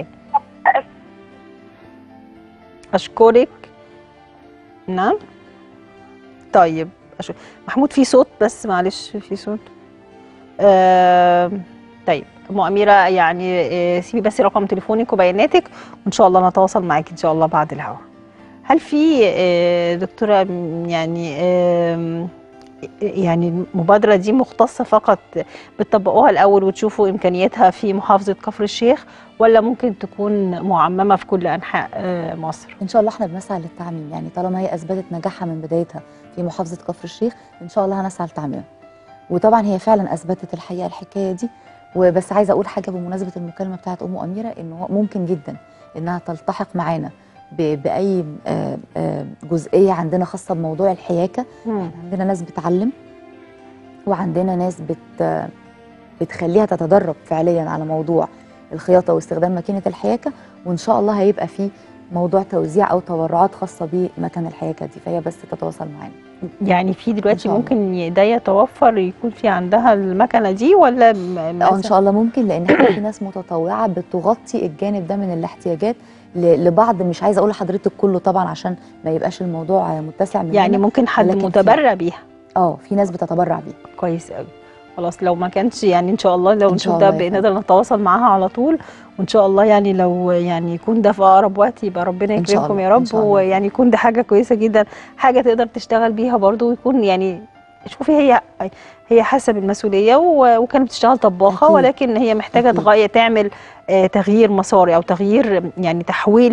اشكرك نعم طيب أش... محمود في صوت بس معلش في صوت آه... طيب ام اميره يعني آه، سيبي بس رقم تليفونك وبياناتك وان شاء الله نتواصل معاكي ان شاء الله بعد الهوا هل في آه، دكتوره م- يعني آم، يعني المبادره دي مختصه فقط بتطبقوها الاول وتشوفوا امكانياتها في محافظه كفر الشيخ ولا ممكن تكون معممه في كل انحاء آه، مصر ان شاء الله احنا بنسعى للتعميم يعني طالما هي اثبتت نجاحها من بدايتها في محافظه كفر الشيخ ان شاء الله هنسعى لتعميمها وطبعا هي فعلا اثبتت الحقيقه الحكايه دي وبس عايزه اقول حاجه بمناسبه المكالمه بتاعت ام اميره ان هو ممكن جدا انها تلتحق معانا ب- باي آه، آه، جزئيه عندنا خاصه بموضوع الحياكه مم. عندنا ناس بتعلم وعندنا ناس بت بتخليها تتدرب فعليا على موضوع الخياطه واستخدام ماكينه الحياكه وان شاء الله هيبقى في موضوع توزيع او تبرعات خاصه بمكان الحياكه دي فهي بس تتواصل معانا يعني في إن دلوقتي شاء الله. ممكن ده يتوفر يكون في عندها المكنه دي ولا م- اه ان مثلا- شاء الله ممكن لان احنا في ناس متطوعه بتغطي الجانب ده من الاحتياجات ل- لبعض مش عايزه اقول لحضرتك كله طبعا عشان ما يبقاش الموضوع متسع مننا يعني ممكن حد ولكن في- متبرع بيها اه في ناس بتتبرع بيه كويس قوي خلاص لو ما كانش يعني ان شاء الله لو إن شاء نشوف ده الله يا بنقدر نتواصل معاها على طول وان شاء الله يعني لو يعني يكون ده في اقرب وقت يبقى ربنا إن شاء يكرمكم الله، يا إن رب شاء الله. ويعني يكون ده حاجه كويسه جدا حاجه تقدر تشتغل بيها برضو ويكون يعني شوفي هي هي حسب المسؤوليه و- وكانت بتشتغل طباخه أكيد. ولكن هي محتاجه أكيد. تغير تعمل آه، تغيير مساري او تغيير يعني تحويل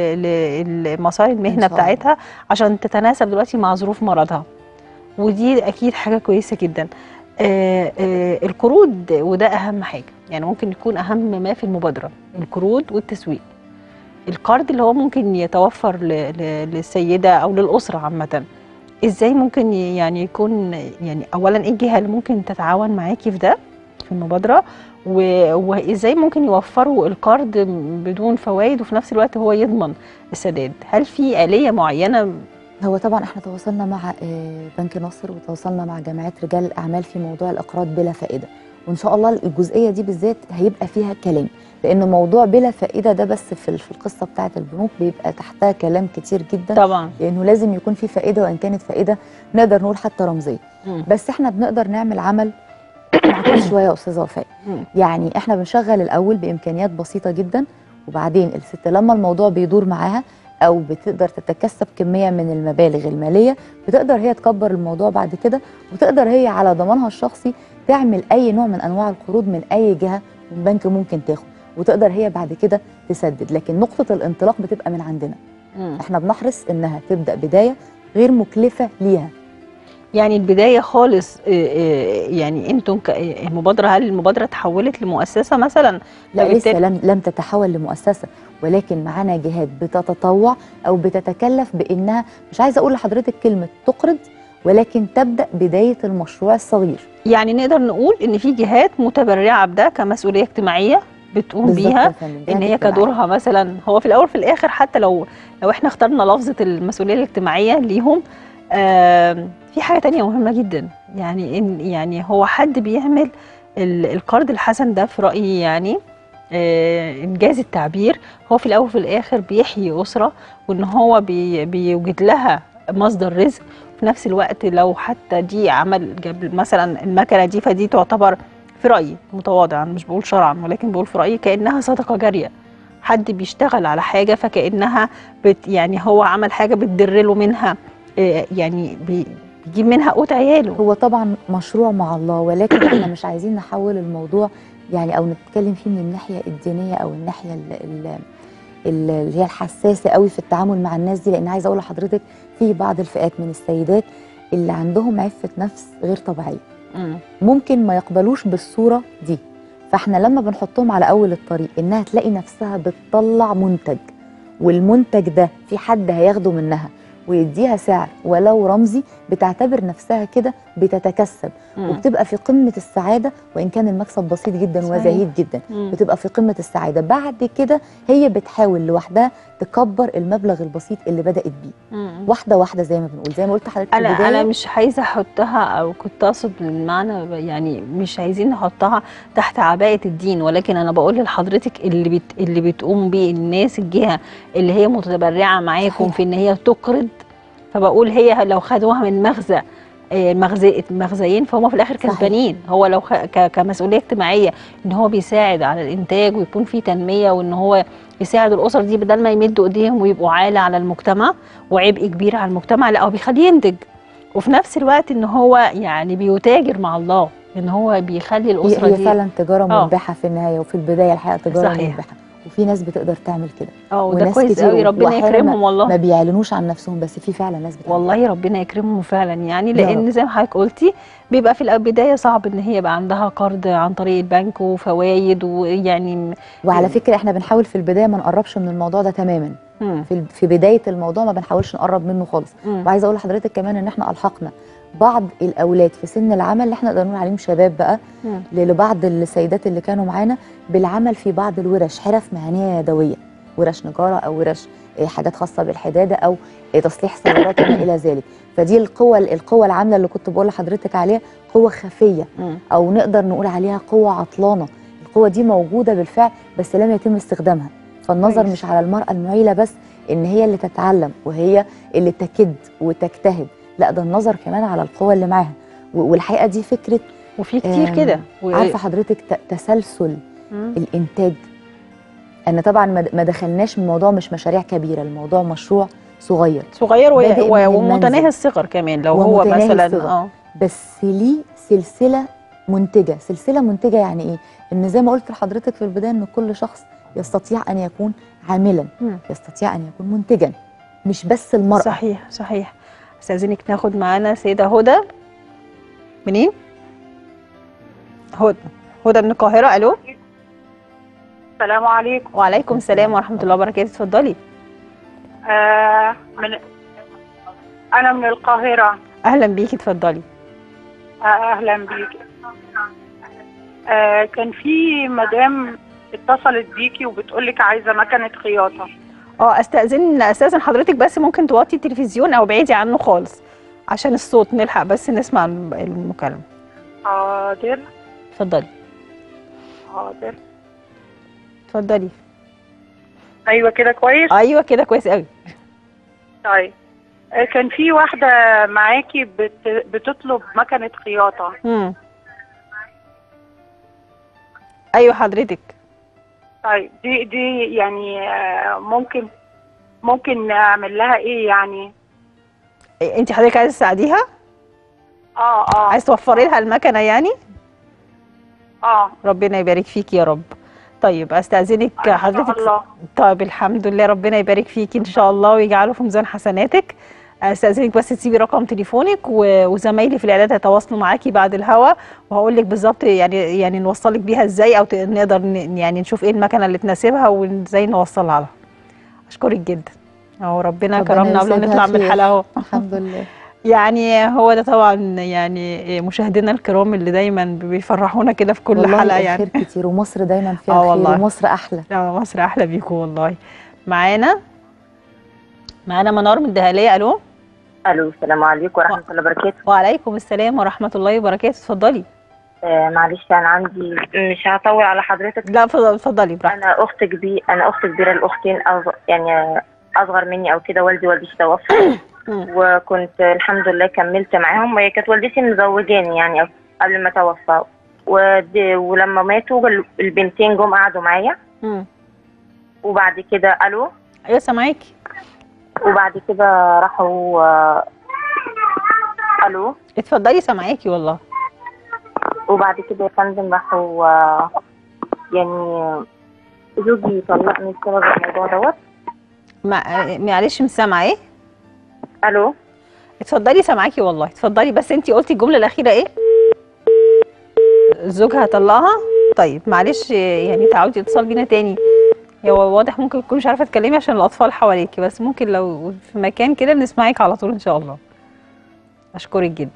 لمسار المهنه شاء الله. بتاعتها عشان تتناسب دلوقتي مع ظروف مرضها ودي اكيد حاجه كويسه جدا آه، آه، القروض وده اهم حاجه يعني ممكن يكون اهم ما في المبادره القروض والتسويق القرض اللي هو ممكن يتوفر ل- ل- للسيده او للاسره عامه ازاي ممكن ي- يعني يكون يعني اولا ايه الجهه اللي ممكن تتعاون معاكي في ده في المبادره و- وازاي ممكن يوفروا القرض بدون فوائد وفي نفس الوقت هو يضمن السداد هل في آلية معينة هو طبعا احنا تواصلنا مع آه، بنك ناصر وتواصلنا مع جمعيات رجال الاعمال في موضوع الاقراض بلا فائده وان شاء الله الجزئيه دي بالذات هيبقى فيها كلام لان موضوع بلا فائده ده بس في ال- في القصه بتاعه البنوك بيبقى تحتها كلام كتير جدا طبعا لانه لازم يكون في فائده وان كانت فائده نقدر نقول حتى رمزيه مم. بس احنا بنقدر نعمل عمل معقول شويه يا استاذه وفاء مم. يعني احنا بنشغل الاول بامكانيات بسيطه جدا وبعدين الست لما الموضوع بيدور معاها او بتقدر تتكسب كميه من المبالغ الماليه بتقدر هي تكبر الموضوع بعد كده وتقدر هي على ضمانها الشخصي تعمل اي نوع من انواع القروض من اي جهه من بنك ممكن تاخد وتقدر هي بعد كده تسدد لكن نقطه الانطلاق بتبقى من عندنا مم. احنا بنحرص انها تبدا بدايه غير مكلفه ليها يعني البداية خالص آه، آه، يعني انتم ك- آه، المبادرة هل المبادرة تحولت لمؤسسة مثلا لا فبالتالي- لسه لم لم تتحول لمؤسسه ولكن معانا جهات بتتطوع او بتتكلف بانها مش عايزه اقول لحضرتك كلمه تقرض ولكن تبدا بدايه المشروع الصغير يعني نقدر نقول ان في جهات متبرعة بده كمسؤولية اجتماعية بتقوم بالظبط بيها يا فندم، جهات ان هي اجتماعية. كدورها مثلا هو في الاول في الاخر حتى لو لو احنا اخترنا لفظه المسؤوليه الاجتماعيه ليهم آم، في حاجه تانية مهمه جدا يعني ان يعني هو حد بيعمل ال- القرض الحسن ده في رايي يعني آه، انجاز التعبير هو في الاول وفي الاخر بيحيي اسره وان هو بي بيوجد لها مصدر رزق في نفس الوقت لو حتى دي عمل جاب مثلا المكنه دي فدي تعتبر في رايي متواضع أنا مش بقول شرعا ولكن بقول في رايي كانها صدقه جاريه حد بيشتغل على حاجه فكانها بت يعني هو عمل حاجه بتدر له منها آه، يعني بي- بيجيب منها قوت عياله هو طبعا مشروع مع الله ولكن احنا مش عايزين نحول الموضوع يعني او نتكلم فيه من الناحيه الدينيه او الناحيه ال- ال- ال- اللي هي الحساسه قوي في التعامل مع الناس دي لان عايزه اقول لحضرتك في بعض الفئات من السيدات اللي عندهم عفه نفس غير طبيعيه مم. ممكن ما يقبلوش بالصوره دي فاحنا لما بنحطهم على اول الطريق انها تلاقي نفسها بتطلع منتج والمنتج ده في حد هياخده منها ويديها سعر ولو رمزي بتعتبر نفسها كده بتتكسب مم. وبتبقى في قمه السعاده وان كان المكسب بسيط جدا صحيح. وزهيد جدا مم. بتبقى في قمه السعاده بعد كده هي بتحاول لوحدها تكبر المبلغ البسيط اللي بدات بيه مم. واحده واحده زي ما بنقول زي ما قلت لحضرتك في انا البدايه انا مش عايزه احطها او كنت اقصد المعنى ب- يعني مش عايزين نحطها تحت عباءه الدين ولكن انا بقول لحضرتك اللي بت اللي بتقوم بيه الناس الجهه اللي هي متبرعه معاكم صحيح. في ان هي تقرض فبقول هي لو خدوها من مخزى آه، مخزي مخزيين فهم في الاخر صحيح. كسبانين هو لو خ... ك... كمسؤوليه اجتماعيه ان هو بيساعد على الانتاج ويكون في تنميه وان هو يساعد الاسر دي بدل ما يمدوا ايديهم ويبقوا عاله على المجتمع وعبء كبير على المجتمع لا هو بيخليه ينتج وفي نفس الوقت ان هو يعني بيتاجر مع الله ان هو بيخلي هي الاسره هي دي فعلا تجاره آه. مربحه في النهايه وفي البدايه الحقيقه تجاره صحيح. مربحه وفي ناس بتقدر تعمل كده اه وده وناس كويس كتير قوي ربنا وأحياناً يكرمهم والله ما بيعلنوش عن نفسهم بس في فعلا ناس بتعمل والله ربنا يكرمهم فعلا يعني يا لان رب. زي ما حضرتك قلتي بيبقى في البدايه صعب ان هي يبقى عندها قرض عن طريق البنك وفوائد ويعني وعلى فكره احنا بنحاول في البدايه ما نقربش من الموضوع ده تماما مم. في في بدايه الموضوع ما بنحاولش نقرب منه خالص مم. وعايزه اقول لحضرتك كمان ان احنا الحقنا بعض الاولاد في سن العمل اللي احنا نقدر نقول عليهم شباب بقى مم. لبعض السيدات اللي كانوا معانا بالعمل في بعض الورش حرف مهنيه يدويه ورش نجاره او ورش آه، حاجات خاصه بالحداده او آه، تصليح سيارات وما الى ذلك فدي القوه القوه العامله اللي كنت بقول لحضرتك عليها قوه خفيه مم. او نقدر نقول عليها قوه عطلانه القوه دي موجوده بالفعل بس لم يتم استخدامها فالنظر كويس. مش على المراه المعيله بس ان هي اللي تتعلم وهي اللي تكد وتجتهد لا ده النظر كمان على القوه اللي معاها و- والحقيقه دي فكره وفي كتير آم، كده و... عارفه حضرتك ت- تسلسل مم. الانتاج ان طبعا ما ما دخلناش من موضوع مش مشاريع كبيره الموضوع مشروع صغير صغير و... بادئ من و... المنزل. ومتناهي الصغر كمان لو هو ومتناهي مثلا الصغر. اه بس ليه سلسله منتجه سلسله منتجه يعني ايه ان زي ما قلت لحضرتك في البدايه ان كل شخص يستطيع ان يكون عاملا مم. يستطيع ان يكون منتجا مش بس المراه صحيح صحيح استاذنك ناخد معانا سيده هدى منين هدى هدى من القاهره الو السلام عليكم وعليكم السلام ورحمه الله وبركاته اتفضلي آه من انا من القاهره اهلا بيكي اتفضلي آه اهلا بيكي آه كان في مدام اتصلت بيكي وبتقولك عايزه مكنه خياطه اه استاذن استاذن حضرتك بس ممكن توطي التلفزيون او بعيدي عنه خالص عشان الصوت نلحق بس نسمع الم- المكالمه حاضر اتفضلي حاضر اتفضلي ايوه كده كويس ايوه كده كويس قوي طيب آه كان في واحده معاكي بت... بتطلب مكنه خياطه امم ايوه حضرتك طيب دي دي يعني آه ممكن ممكن نعمل لها ايه يعني إيه، انت حضرتك عايزه تساعديها اه اه عايز توفري لها المكنه يعني اه ربنا يبارك فيك يا رب طيب استاذنك ان شاء حضرتك الله طيب الحمد لله ربنا يبارك فيكي ان شاء الله ويجعله في ميزان حسناتك استاذنك بس تسيبي رقم تليفونك و- وزمايلي في الاعداد هيتواصلوا معاكي بعد الهوا وهقول لك بالظبط يعني يعني نوصلك بيها ازاي او ت- نقدر ن- يعني نشوف ايه المكنه اللي تناسبها وازاي نوصلها لها اشكرك جدا اهو ربنا ربنا كرمنا قبل ما يسعدها نطلع من خير. الحلقه اهو الحمد لله يعني هو ده طبعا يعني مشاهدينا الكرام اللي دايما بيفرحونا كده في كل والله حلقه يعني الخير كتير ومصر دايما فيها آه خير والله. ومصر احلى لا مصر احلى بيكم والله معانا معانا منار من الدهاليه الو الو السلام عليكم ورحمه الله وبركاته وعليكم السلام ورحمه الله وبركاته اتفضلي آه معلش انا عندي مش هطول على حضرتك لا اتفضلي اتفضلي براحتك انا اخت كبير انا اخت كبيره لاختين أصغر يعني اصغر مني او كده والدي والدتي توفوا مم. وكنت الحمد لله كملت معاهم وهي كانت والدتي مزوجاني يعني قبل ما توفى ود- ولما ماتوا البنتين جم قعدوا معايا مم. وبعد كده الو ايوه سامعاكي وبعد كده راحوا آه، الو اتفضلي سامعاكي والله وبعد كده يا فندم راحوا آه، يعني زوجي طلقني بسبب الموضوع دوت ما- معلش مش سامعه ايه الو اتفضلي سامعاكي والله اتفضلي بس انتي قلتي الجمله الاخيره ايه زوجها طلقها طيب معلش يعني تعودي اتصال بينا تاني هو واضح ممكن تكوني مش عارفه تتكلمي عشان الاطفال حواليكي بس ممكن لو في مكان كده بنسمعك على طول ان شاء الله اشكرك جدا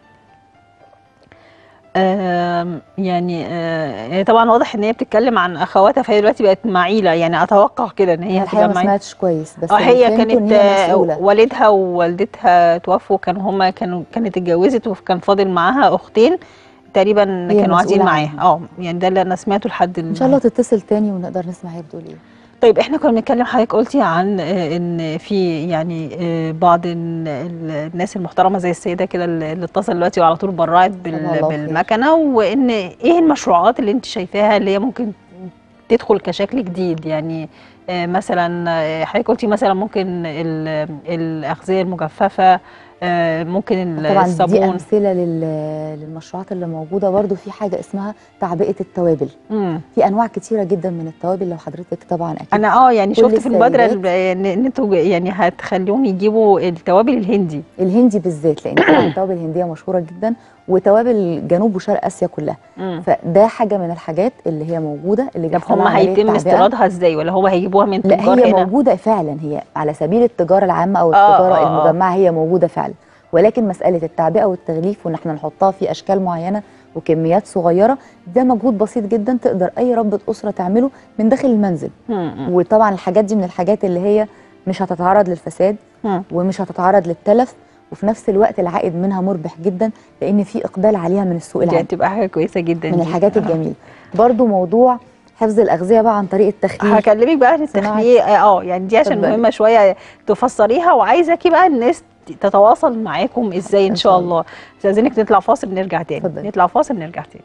آم، يعني آه، هي طبعا واضح ان هي بتتكلم عن اخواتها فهي دلوقتي بقت معيله يعني اتوقع كده ان هي انا الحقيقه هتبقى ما معيله سمعتش كويس بس اه اللي هي فهمته إن كانت هي آه، مسؤولة. والدها ووالدتها توفوا كانوا هما كانوا كانت اتجوزت وكان فاضل معاها اختين تقريبا كانوا قاعدين مسؤولة معاها عنهم. اه يعني ده اللي انا سمعته لحد ان شاء الله تتصل تاني ونقدر نسمع هي بتقول ايه طيب احنا كنا بنتكلم حضرتك قلتي عن آه، ان في يعني آه، بعض ال- ال- الناس المحترمه زي السيده كده اللي اللي اتصل دلوقتي وعلى طول برعت جزاها بال- الله خير. بالمكنه وان ايه المشروعات اللي انت شايفاها اللي هي ممكن تدخل كشكل جديد يعني آه، مثلا آه، حضرتك قلتي مثلا ممكن ال- الاغذيه المجففه آه، ممكن ال- طبعا دي الصابون امثله لل- للمشروعات اللي موجوده برضو في حاجه اسمها تعبئه التوابل مم. في انواع كتيره جدا من التوابل لو حضرتك طبعا اكيد انا اه يعني كل شفت في المبادره السيدات- ال- ان إن انتوا يعني هتخليهم يجيبوا التوابل الهندي الهندي بالذات لان طبعا التوابل الهنديه مشهوره جدا وتوابل جنوب وشرق اسيا كلها مم. فده حاجه من الحاجات اللي هي موجوده اللي طب بيحصل هم لها عملية هيتم تعبئة. استيرادها ازاي ولا هو هيجيبوها من لا تجار هي هنا موجوده فعلا هي على سبيل التجاره العامه او آه، التجاره آه، آه. المجمعه هي موجوده فعلا ولكن مساله التعبئه والتغليف وان احنا نحطها في اشكال معينه وكميات صغيره ده مجهود بسيط جدا تقدر اي ربة اسره تعمله من داخل المنزل مم. مم. وطبعا الحاجات دي من الحاجات اللي هي مش هتتعرض للفساد مم. ومش هتتعرض للتلف وفي نفس الوقت العائد منها مربح جدا لان في اقبال عليها من السوق دي العام هتبقى حاجه كويسه جدا من دي. الحاجات آه. الجميله برضو موضوع حفظ الاغذيه بقى عن طريق التخليل هكلمك بقى عن صناعة. التخليق اه يعني دي عشان اتفضلي. مهمه شويه تفسريها وعايزاكي بقى الناس تتواصل معاكم ازاي ان إن شاء شاء الله استاذنك نطلع فاصل نرجع تاني اتفضلي. نطلع فاصل نرجع تاني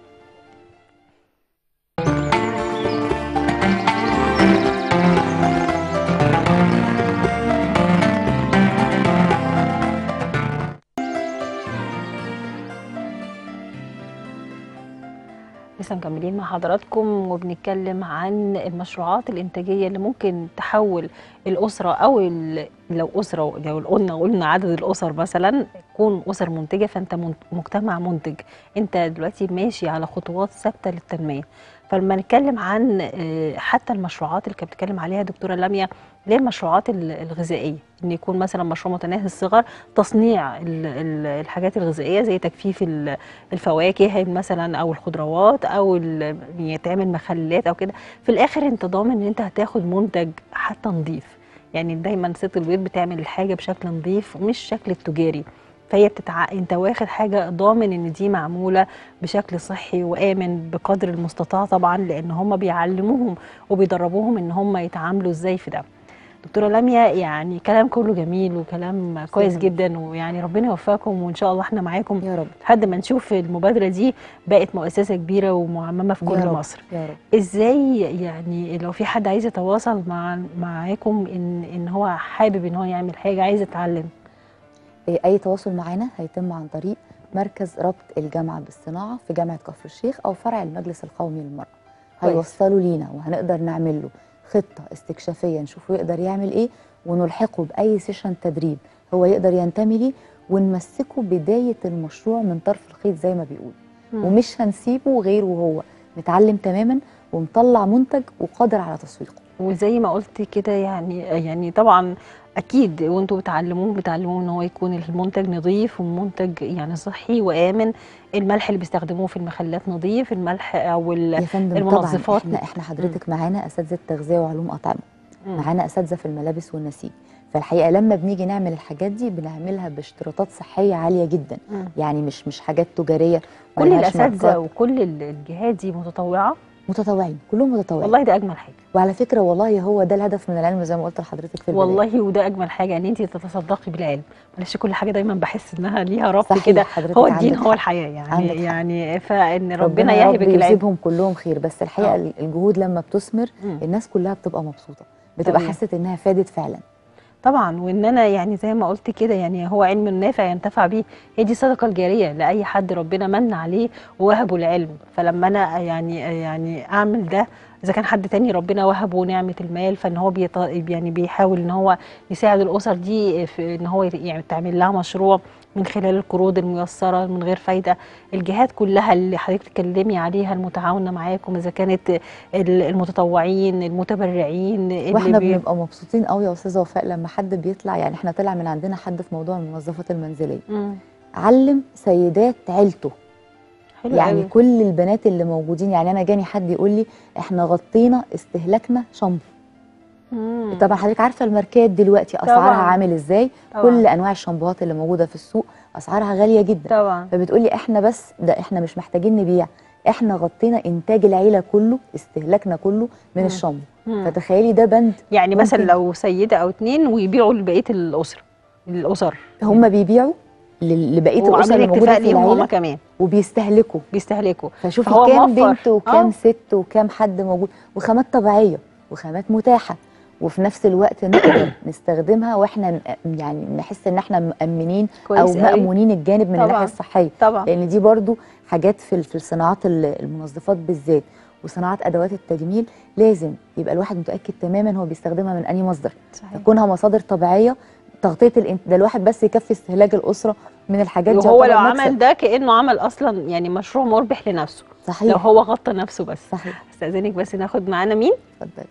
لسه مكملين مع حضراتكم وبنتكلم عن المشروعات الإنتاجية اللي ممكن تحول الأسرة أو ال- لو أسرة لو قلنا قلنا عدد الأسر مثلا تكون أسر منتجة فأنت من- مجتمع منتج أنت دلوقتي ماشي على خطوات ثابتة للتنمية فلما نتكلم عن آه، حتى المشروعات اللي كانت بتتكلم عليها دكتورة لميا اللي هي المشروعات ال- الغذائية إن يكون مثلا مشروع متناهي الصغر تصنيع ال- ال- الحاجات الغذائية زي تجفيف ال- الفواكه مثلا او الخضروات او ال- يتعمل مخللات او كده في الاخر انت ضامن ان انت هتاخد منتج حتى نظيف يعني دايما ست البيت بتعمل الحاجه بشكل نظيف مش شكل التجاري فهي بتتع... انت واخد حاجه ضامن ان دي معموله بشكل صحي وامن بقدر المستطاع طبعا لان هم بيعلموهم وبيدربوهم ان هم يتعاملوا ازاي في ده دكتوره لميا يعني كلام كله جميل وكلام كويس شكراً. جدا ويعني ربنا يوفقكم وان شاء الله احنا معاكم يا رب لحد ما نشوف المبادره دي بقت مؤسسه كبيره ومعممه في يا كل رب. مصر يا رب ازاي يعني لو في حد عايز يتواصل مع معاكم ان ان هو حابب ان هو يعمل حاجه عايز يتعلم إيه، اي تواصل معانا هيتم عن طريق مركز ربط الجامعه بالصناعه في جامعه كفر الشيخ او فرع المجلس القومي للمراه كويس. هيوصلوا لينا وهنقدر نعمل له خطه استكشافيه نشوفه يقدر يعمل ايه ونلحقه باي سيشن تدريب هو يقدر ينتمي ليه ونمسكه بدايه المشروع من طرف الخيط زي ما بيقول ومش هنسيبه غير وهو متعلم تماما ومطلع منتج وقادر على تسويقه وزي ما قلت كده يعني يعني طبعا اكيد وانتوا بتعلموه بتعلموه ان هو يكون المنتج نظيف ومنتج يعني صحي وامن الملح اللي بيستخدموه في المخلات نظيف الملح او ال- يا فندم المنظفات. طبعا احنا احنا حضرتك معانا اساتذه تغذيه وعلوم اطعمه معانا اساتذه في الملابس والنسيج فالحقيقه لما بنيجي نعمل الحاجات دي بنعملها باشتراطات صحيه عاليه جدا مم. يعني مش مش حاجات تجاريه كل ملهاش الاساتذه ماركات. وكل ال- الجهات دي متطوعه متطوعين كلهم متطوعين والله ده اجمل حاجه وعلى فكره والله هو ده الهدف من العلم زي ما قلت لحضرتك في البدايه والله وده اجمل حاجه ان انت تتصدقي بالعلم معلش كل حاجه دايما بحس انها ليها ربط صحيح، كده حضرتك هو الدين عندك هو حق. الحياه يعني عندك حق. يعني فان ربنا, يا رب يهبك العلم يصيبهم كلهم خير بس الحقيقه آه. الجهود لما بتثمر مم. الناس كلها بتبقى مبسوطه بتبقى تمام. حست انها فادت فعلا طبعا وان انا يعني زي ما قلت كده يعني هو علم نافع ينتفع به هي دي الصدقه الجاريه لاي حد ربنا من عليه ووهبه العلم فلما انا يعني يعني اعمل ده اذا كان حد تاني ربنا وهبه نعمه المال فان هو بيط... يعني بيحاول ان هو يساعد الاسر دي في ان هو يعني تعمل لها مشروع من خلال القروض الميسره من غير فايده الجهات كلها اللي حضرتك تتكلمي عليها المتعاونه معاكم اذا كانت ال- المتطوعين المتبرعين اللي واحنا بي- بنبقى مبسوطين قوي يا استاذه وفاء لما حد بيطلع يعني احنا طلع من عندنا حد في موضوع المنظفات المنزليه مم. علم سيدات عيلته حلو يعني قوي. كل البنات اللي موجودين يعني انا جاني حد يقول لي احنا غطينا استهلاكنا شامبو مم. طبعا حضرتك عارفه الماركات دلوقتي اسعارها طبعاً. عامل ازاي طبعاً. كل انواع الشامبوهات اللي موجوده في السوق اسعارها غاليه جدا طبعا فبتقولي احنا بس ده احنا مش محتاجين نبيع احنا غطينا انتاج العيله كله استهلاكنا كله من مم. الشامبو مم. فتخيلي ده بند يعني مثلا ممكن- لو سيده او اتنين ويبيعوا لبقيه الاسره الاسر هم بيبيعوا لل- لبقيه الاسر وعاملين اللي موجوده اكتفاء في ليهم هم العيله كمان وبيستهلكوا بيستهلكوا فشوفي فهو كام موفر. بنت وكام آه. ست وكام حد موجود وخامات طبيعيه وخامات متاحه وفي نفس الوقت نقدر نستخدمها واحنا م- يعني نحس ان احنا مأمنين او كويس قوي. مأمونين الجانب من الناحيه طبعاً. الصحيه طبعا لان دي برضو حاجات في ال- في الصناعات ال- المنظفات بالذات وصناعات ادوات التجميل لازم يبقى الواحد متاكد تماما هو بيستخدمها من انهي مصدر صحيح تكونها مصادر طبيعيه تغطيه الانت... ده الواحد بس يكفي استهلاك الاسره من الحاجات دي وهو لو يعتبر عمل مكسب. ده كانه عمل اصلا يعني مشروع مربح لنفسه لو صحيح هو غطى نفسه بس صحيح استاذنك بس ناخد معانا مين اتفضلي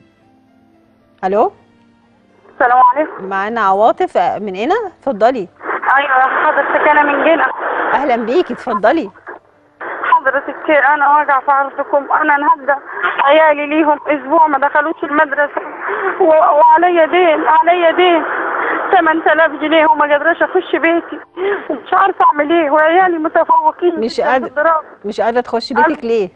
الو السلام عليكم معانا عواطف من هنا اتفضلي ايوه حضرتك انا من جنة اهلا بيكي اتفضلي حضرتك انا واقع في عرضكم انا النهارده عيالي ليهم اسبوع ما دخلوش المدرسه و- وعليا دين عليا دين 8000 جنيه وما قادراش اخش بيتي ومش عارفه اعمل ايه وعيالي متفوقين مش جداً قادر- في الدراسة. مش قادره تخشي بيتك ليه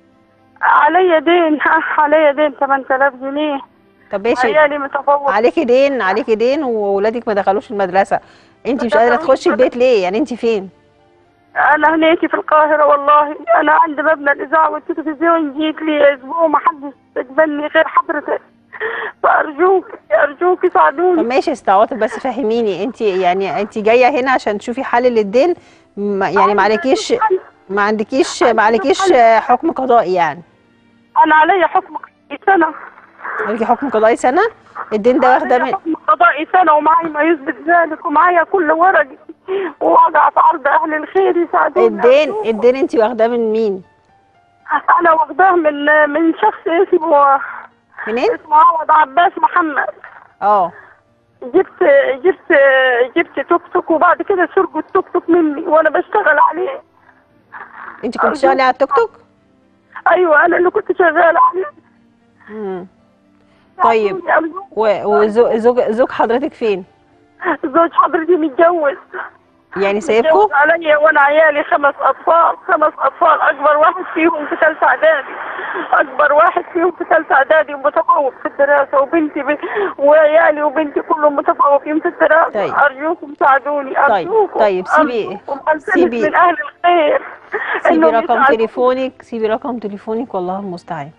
عليا دين عليا دين 8000 جنيه طب ماشي عيالي متفوق عليكي دين عليكي دين وولادك ما دخلوش المدرسه انت ما مش قادره دخلوش تخشي المدرسة. البيت ليه يعني انت فين انا هنيتي في القاهره والله انا عند مبنى الاذاعه والتلفزيون جيت لي اسبوع ما حدش استقبلني غير حضرتك فارجوك ارجوك طب ساعدوني ماشي استعواطف بس فهميني انت يعني انت جايه هنا عشان تشوفي حل للدين ما- يعني ما عليكيش ما عندكيش ما عليكيش حكم قضائي يعني انا عليا حكم سنه عليكي حكم قضائي سنه الدين ده واخده عليا من حكم قضائي سنه ومعي ما يثبت ذلك ومعايا كل ورقي وواقع في عرض اهل الخير يساعدوني الدين أرجوك. الدين انت واخداه من مين انا واخداه من من شخص اسمه منين اسمه عوض عباس محمد اه جبت جبت جبت توك توك وبعد كده سرقوا التوك توك مني وانا بشتغل عليه انت كنت شغاله على التوك توك ايوه انا اللي كنت شغاله عليه مم. طيب. ساعدوني أرجوك. وزوج زوج زوج حضرتك فين زوج حضرتي متجوز يعني سايبكم متجوز عليا وانا عيالي خمس اطفال خمس اطفال اكبر واحد فيهم في ثالثه اعدادي اكبر واحد فيهم في ثالثه اعدادي ومتفوق في الدراسه وبنتي ب... وعيالي وبنتي كلهم متفوقين في الدراسه طيب. ارجوكم ساعدوني طيب، ارجوكم طيب، سيبي- أرجوكم. ألتمس سيبي- من اهل الخير سيبي إنهم رقم يساعدوني. تليفونك سيبي رقم تليفونك والله المستعان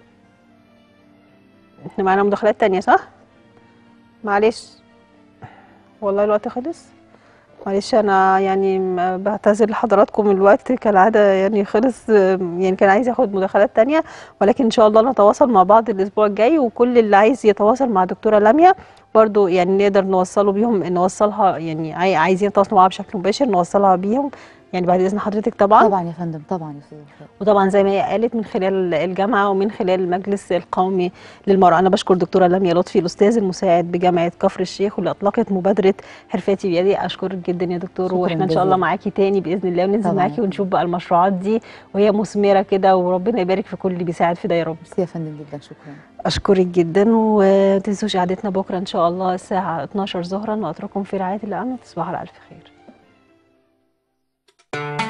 احنا معانا مداخلات تانية صح؟ معلش والله الوقت خلص معلش انا يعني م- بعتذر لحضراتكم الوقت كالعاده يعني خلص أم، يعني كان عايز ياخد مداخلات تانية ولكن ان شاء الله نتواصل مع بعض الاسبوع الجاي وكل اللي عايز يتواصل مع دكتوره لميا برضو يعني نقدر نوصله بيهم نوصلها يعني عاي- عايزين يتواصلوا معاها بشكل مباشر نوصلها بيهم يعني بعد اذن حضرتك طبعا طبعا يا فندم طبعا يا استاذ وفاء. وطبعا زي ما هي قالت من خلال الجامعه ومن خلال المجلس القومي للمراه انا بشكر دكتوره لميا لطفي الاستاذ المساعد بجامعه كفر الشيخ واللي اطلقت مبادره حرفاتي بيدي اشكرك جدا يا دكتور شكراً واحنا ان شاء الله جزيلاً. معاكي تاني باذن الله وننزل طبعاً. معاكي ونشوف بقى المشروعات دي وهي مثمره كده وربنا يبارك في كل اللي بيساعد في ده يا رب ميرسي يا فندم جدا شكرا اشكرك جدا وما تنسوش قعدتنا بكره ان شاء الله الساعه 12 ظهرا واترككم في رعايه الله امن تصبحوا على الف خير